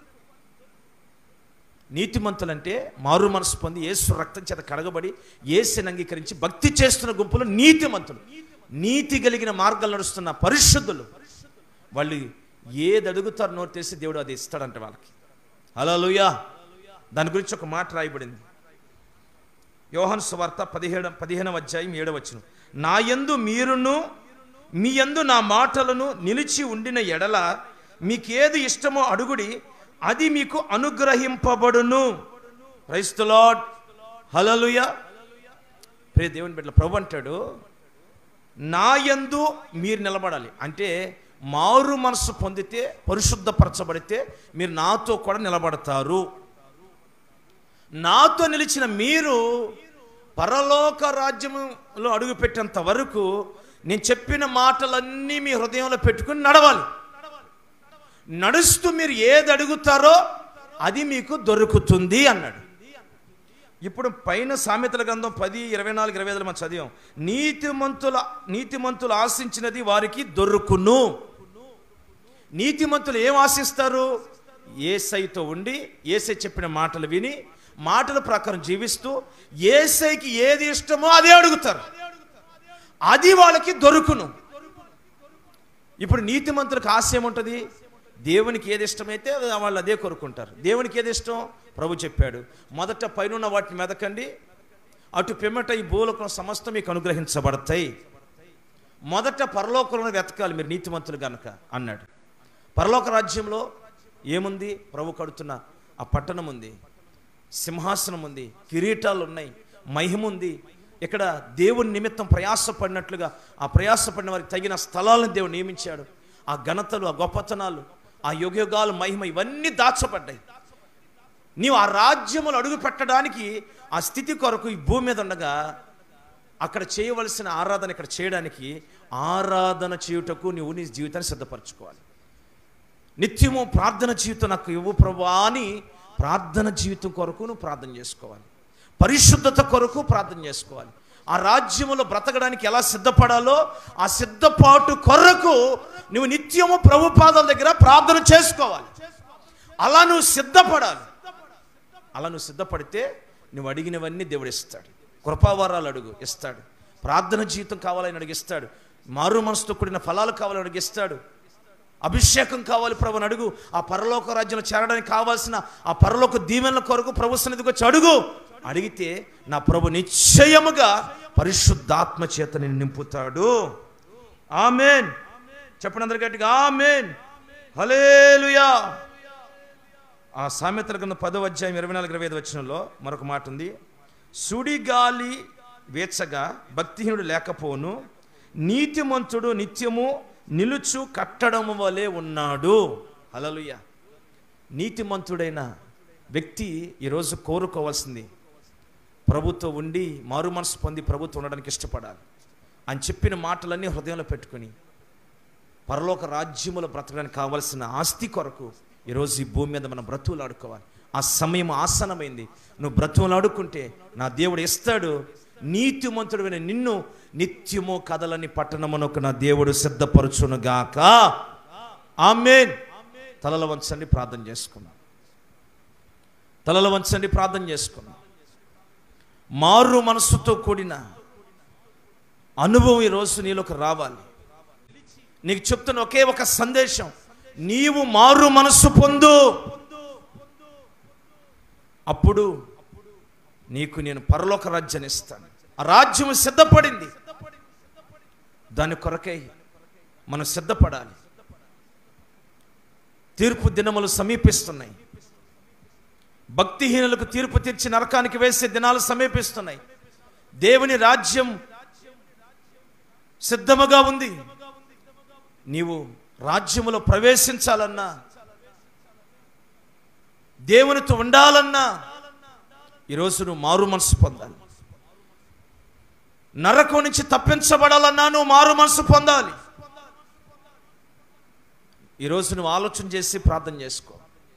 నీతిమంతులంటే మారు మనసు పొంది యేసు రక్తం చేత కడగబడి యేసుని అంగీకరించి భక్తి చేస్తున్న గుంపులు నీతిమంతులు నీతి కలిగిన మార్గాలు నడుస్తున్న పరిశుద్ధులు వాళ్ళు ఏది అడుగుతారో నోరు తెసి దేవుడు అది ఇస్తాడంట వాళ్ళకి హల్లెలూయా దాని గురించి ఒక మాట రాయబడింది యోహన్ సువార్త పదిహేడు పదిహేనవ అధ్యాయం ఏడవచ్చును నా యందు మీరును మీ యందు నా మాటలను నిలిచి ఉండిన ఎడల మీకేది ఇష్టమో అడుగుడి అది మీకు అనుగ్రహింపబడును క్రైస్తలాడ్ హలలుయ ప్రే దేవుని బిడ్డల ప్రభు అంటాడు నా యందు మీరు నిలబడాలి అంటే మారు మనసు పొందితే పరిశుద్ధపరచబడితే మీరు నాతో కూడా నిలబడతారు నాతో నిలిచిన మీరు పరలోక రాజ్యములో అడుగుపెట్టేంత వరకు నేను చెప్పిన మాటలన్నీ మీ హృదయంలో పెట్టుకుని నడవాలి నడుస్తూ మీరు ఏది అడుగుతారో అది మీకు దొరుకుతుంది అన్నాడు ఇప్పుడు పైన సామెతల గ్రంథం పది ఇరవై నాలుగు ఇరవై ఐదులో మనం చదివాం నీతిమంతుల నీతిమంతులు ఆశించినది వారికి దొరుకును నీతిమంతులు ఏం ఆశిస్తారు ఏసైతో ఉండి ఏసై చెప్పిన మాటలు విని మాటల ప్రకారం జీవిస్తూ ఏసైకి ఏది ఇష్టమో అదే అడుగుతారు అది వాళ్ళకి దొరుకును ఇప్పుడు నీతిమంతులకు ఆశ ఏముంటుంది దేవునికి ఏది ఇష్టమైతే అది వాళ్ళు అదే కోరుకుంటారు దేవునికి ఏది ఇష్టం ప్రభు చెప్పాడు మొదట పైనున్న వాటిని మెదకండి అటు పిమ్మట ఈ భూలోకం సమస్తం మీకు అనుగ్రహించబడతాయి మొదట పరలోకంలో వెతకాలి మీరు నీతిమంతులు గనక అన్నాడు పరలోక రాజ్యంలో ఏముంది ప్రభు కడుతున్న ఆ పట్టణం ఉంది సింహాసనం ఉంది కిరీటాలు ఉన్నాయి మహిమ ఉంది ఇక్కడ దేవుని నిమిత్తం ప్రయాసపడినట్లుగా ఆ ప్రయాసపడిన వారికి తగిన స్థలాలను దేవుడు నియమించాడు ఆ ఘనతలు ఆ గొప్పతనాలు ఆ యుగయుగాలు మహిమ ఇవన్నీ దాచబడ్డాయి నీవు ఆ రాజ్యములు అడుగు పెట్టడానికి ఆ స్థితి కొరకు ఈ భూమి మీద ఉండగా అక్కడ చేయవలసిన ఆరాధన ఇక్కడ చేయడానికి ఆరాధన చేయుటకు నీవు నీ జీవితాన్ని సిద్ధపరచుకోవాలి నిత్యము ప్రార్థన జీవితం నాకు ఇవ్వు ప్రభా అని ప్రార్థన జీవితం కొరకు నువ్వు ప్రార్థన చేసుకోవాలి పరిశుద్ధత కొరకు ప్రార్థన చేసుకోవాలి ఆ రాజ్యములో బ్రతకడానికి ఎలా సిద్ధపడాలో ఆ సిద్ధపాటు కొరకు నువ్వు నిత్యము ప్రభు పాదాల దగ్గర ప్రార్థన చేసుకోవాలి అలా నువ్వు సిద్ధపడాలి అలా నువ్వు సిద్ధపడితే నువ్వు అడిగినవన్నీ దేవుడు ఇస్తాడు కృపావరాలు అడుగు ఇస్తాడు ప్రార్థన జీవితం కావాలని అడిగిస్తాడు మారు మనసుతో కూడిన ఫలాలు కావాలని అడిగిస్తాడు అభిషేకం కావాలి ప్రభు అని అడుగు ఆ పరలోక రాజ్యంలో చేరడానికి కావాల్సిన ఆ పరలోక దీవెనల కొరకు ప్రభు సన్నిధికి వచ్చి అడుగు అడిగితే నా ప్రభు నిశ్చయముగా పరిశుద్ధాత్మ చేత నేను నింపుతాడు ఆమెన్ చెప్పండి అందరి గట్టిగా ఆమెన్ హలేలుయా ఆ సామెతల కింద పదో అధ్యాయం ఇరవై నాలుగు ఇరవై ఐదు వచ్చినంలో మరొక మాట ఉంది సుడిగాలి వేచగా భక్తిహీనుడు లేకపోను నీతిమంతుడు నిత్యము నిలుచు కట్టడము వలె ఉన్నాడు హలలుయ నీతిమంతుడైన వ్యక్తి ఈరోజు కోరుకోవాల్సింది ప్రభుత్వం ఉండి మారు మనసు పొంది ప్రభుత్వం ఉండడానికి ఇష్టపడాలి అని చెప్పిన మాటలన్నీ హృదయంలో పెట్టుకుని పరలోక రాజ్యములో బ్రతకడానికి కావాల్సిన ఆస్తి కొరకు ఈరోజు ఈ భూమి మీద మనం బ్రతువులు ఆడుకోవాలి ఆ సమయం ఆసనమైంది నువ్వు బ్రతువులు ఆడుకుంటే నా దేవుడు ఇస్తాడు నీతిమంతుడు నిన్ను నిత్యము కదలని పట్టణమునకు నా దేవుడు సిద్ధపరచునుగాక ఆమెన్ తలల వంచండి ప్రార్థన చేసుకున్నాం తలల వంచండి ప్రార్థన చేసుకున్నాం మారు మనసుతో కూడిన అనుభవం ఈరోజు నీలోకి రావాలి నీకు చెప్తున్న ఒకే ఒక సందేశం నీవు మారు మనస్సు పొందు అప్పుడు నీకు నేను పరలోక రాజ్యాన్ని ఇస్తాను ఆ రాజ్యం సిద్ధపడింది దాని కొరకై మనం సిద్ధపడాలి తీర్పు దినములు సమీపిస్తున్నాయి భక్తిహీనులకు తీర్పు తీర్చి నరకానికి వేసే దినాలు సమీపిస్తున్నాయి దేవుని రాజ్యం సిద్ధముగా ఉంది నీవు రాజ్యములో ప్రవేశించాలన్నా దేవునితో ఉండాలన్నా ఈరోజు నువ్వు మారు మనసు పొందాలి నరకం నుంచి తప్పించబడాలన్నా నువ్వు మారు మనసు పొందాలి ఈరోజు నువ్వు ఆలోచన చేసి ప్రార్థన చేసుకో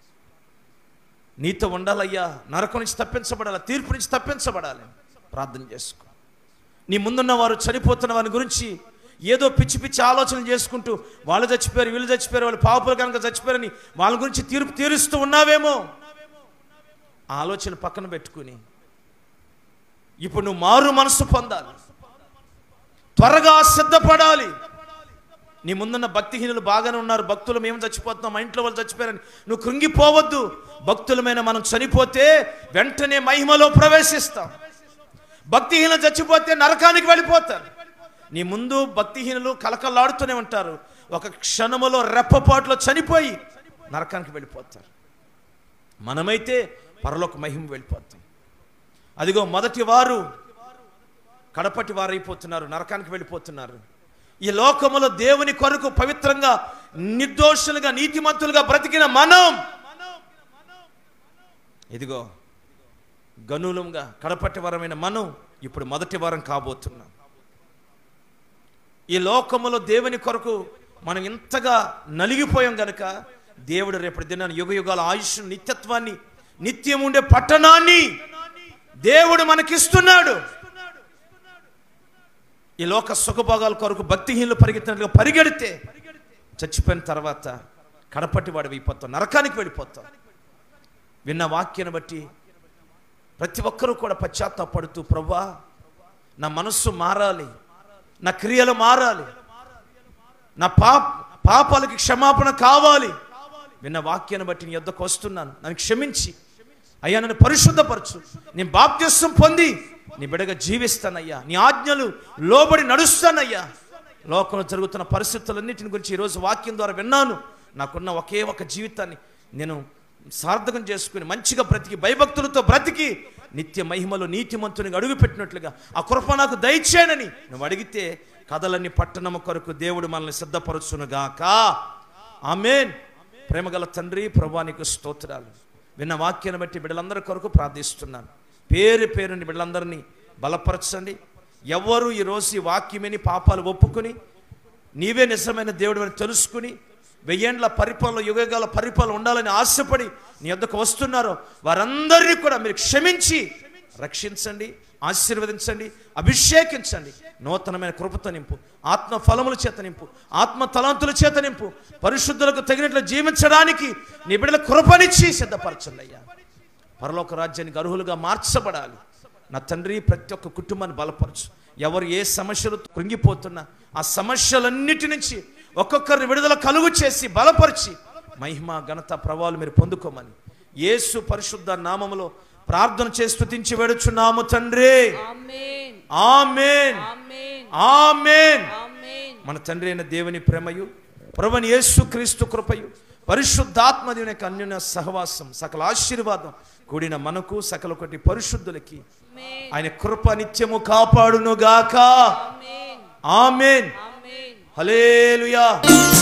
నీతో ఉండాలయ్యా నరకం నుంచి తప్పించబడాలి తీర్పు నుంచి తప్పించబడాలి ప్రార్థన చేసుకో నీ ముందున్న వారు చనిపోతున్న వారి గురించి ఏదో పిచ్చి పిచ్చి ఆలోచనలు చేసుకుంటూ వాళ్ళు చచ్చిపోయారు వీళ్ళు చచ్చిపోయారు వాళ్ళు పాపలు కనుక చచ్చిపోయారని వాళ్ళ గురించి తీర్పు తీరుస్తూ ఉన్నావేమో ఆ ఆలోచన పక్కన పెట్టుకుని ఇప్పుడు నువ్వు మారు మనసు పొందాలి త్వరగా సిద్ధపడాలి నీ ముందున్న భక్తిహీనులు బాగానే ఉన్నారు భక్తులు మేము చచ్చిపోతున్నాం మా ఇంట్లో వాళ్ళు చచ్చిపోయారని నువ్వు కృంగిపోవద్దు భక్తులమైన మనం చనిపోతే వెంటనే మహిమలో ప్రవేశిస్తాం భక్తిహీనులు చచ్చిపోతే నరకానికి వెళ్ళిపోతారు నీ ముందు భక్తిహీనులు కలకలాడుతూనే ఉంటారు ఒక క్షణములో రెప్పపాటులో చనిపోయి నరకానికి వెళ్ళిపోతారు మనమైతే పరలోక మహిమ వెళ్ళిపోతాం అదిగో మొదటి వారు కడపటి వారైపోతున్నారు నరకానికి వెళ్ళిపోతున్నారు ఈ లోకములో దేవుని కొరకు పవిత్రంగా నిర్దోషులుగా నీతిమంతులుగా బ్రతికిన మనం ఇదిగో గనులంగా కడపటి వరమైన మనం ఇప్పుడు మొదటి వారం కాబోతున్నాం ఈ లోకములో దేవుని కొరకు మనం ఇంతగా నలిగిపోయాం గనుక దేవుడు రేపటి దినాన్ని యుగ యుగాల ఆయుష్ నిత్యత్వాన్ని నిత్యం ఉండే పట్టణాన్ని దేవుడు మనకిస్తున్నాడు ఈ లోక సుఖభోగాల కొరకు భక్తిహీనులు పరిగెత్తినట్లుగా పరిగెడితే చచ్చిపోయిన తర్వాత కడపట్టి వాడు అయిపోతాం నరకానికి వెళ్ళిపోతాం విన్న వాక్యాన్ని బట్టి ప్రతి ఒక్కరూ కూడా పశ్చాత్తాపడుతూ ప్రభా నా మనస్సు మారాలి నా క్రియలు మారాలి నా పాప పాపాలకి క్షమాపణ కావాలి విన్న వాక్యాన్ని బట్టి నీ యొద్దకు వస్తున్నాను నన్ను క్షమించి అయ్యా నన్ను పరిశుద్ధపరచు నేను బాప్త్యస్వం పొంది నీ బిడగా జీవిస్తానయ్యా నీ ఆజ్ఞలు లోబడి నడుస్తానయ్యా లోకంలో జరుగుతున్న పరిస్థితులన్నిటిని గురించి ఈరోజు వాక్యం ద్వారా విన్నాను నాకున్న ఒకే ఒక జీవితాన్ని నేను సార్థకం చేసుకుని మంచిగా బ్రతికి భయభక్తులతో బ్రతికి నిత్య మహిమలో నీతిమంతునికి అడుగు పెట్టినట్లుగా ఆ కృప నాకు దయచేయనని నువ్వు అడిగితే కథలన్నీ పట్టణము కొరకు దేవుడు మనల్ని సిద్ధపరచునుగాక ఆమెన్ ప్రేమగల తండ్రి ప్రభానికి స్తోత్రాలు విన్న వాక్యాన్ని బట్టి బిడ్డలందరి కొరకు ప్రార్థిస్తున్నాను పేరు పేరుని బిడ్డలందరినీ బలపరచండి ఎవరు ఈరోజు ఈ వాక్యమని పాపాలు ఒప్పుకుని నీవే నిజమైన దేవుడు అని తెలుసుకుని వెయ్యేండ్ల పరిపాలన యుగగాల పరిపాలన ఉండాలని ఆశపడి నీ వద్దకు వస్తున్నారో వారందరినీ కూడా మీరు క్షమించి రక్షించండి ఆశీర్వదించండి అభిషేకించండి నూతనమైన కృపతో నింపు ఆత్మ ఫలముల చేత నింపు ఆత్మ తలంతుల చేత నింపు పరిశుద్ధులకు తగినట్లు జీవించడానికి నీ బిడ్డల కృపనిచ్చి సిద్ధపరచండి అయ్యా పరలోక రాజ్యానికి అర్హులుగా మార్చబడాలి నా తండ్రి ప్రతి ఒక్క కుటుంబాన్ని బలపరచు ఎవరు ఏ సమస్యలతో కృంగిపోతున్నా ఆ సమస్యలన్నిటి నుంచి ఒక్కొక్కరిని విడుదల కలుగు చేసి బలపరిచి మహిమ ఘనత ప్రభావాలు మీరు పొందుకోమని యేసు పరిశుద్ధ నామములో ప్రార్థన చేసి స్తుతించి వేడుచున్నాము తండ్రి ఆమేన్ ఆమెన్ ఆమేన్ ఆమెన్ ఆమేన్ మన తండ్రి అయిన దేవుని ప్రేమయు ప్రభుని యేసు క్రీస్తు కృపయు పరిశుద్ధాత్మ దేవుని యొక్క అన్యోన్య సహవాసం సకల ఆశీర్వాదం కూడిన మనకు సకల ఒకటి పరిశుద్ధులకి ఆమేన్ ఆయన కృప నిత్యము కాపాడును గాక ఆమేన్ ఆమెన్ ఆమేన్ హల్లెలూయా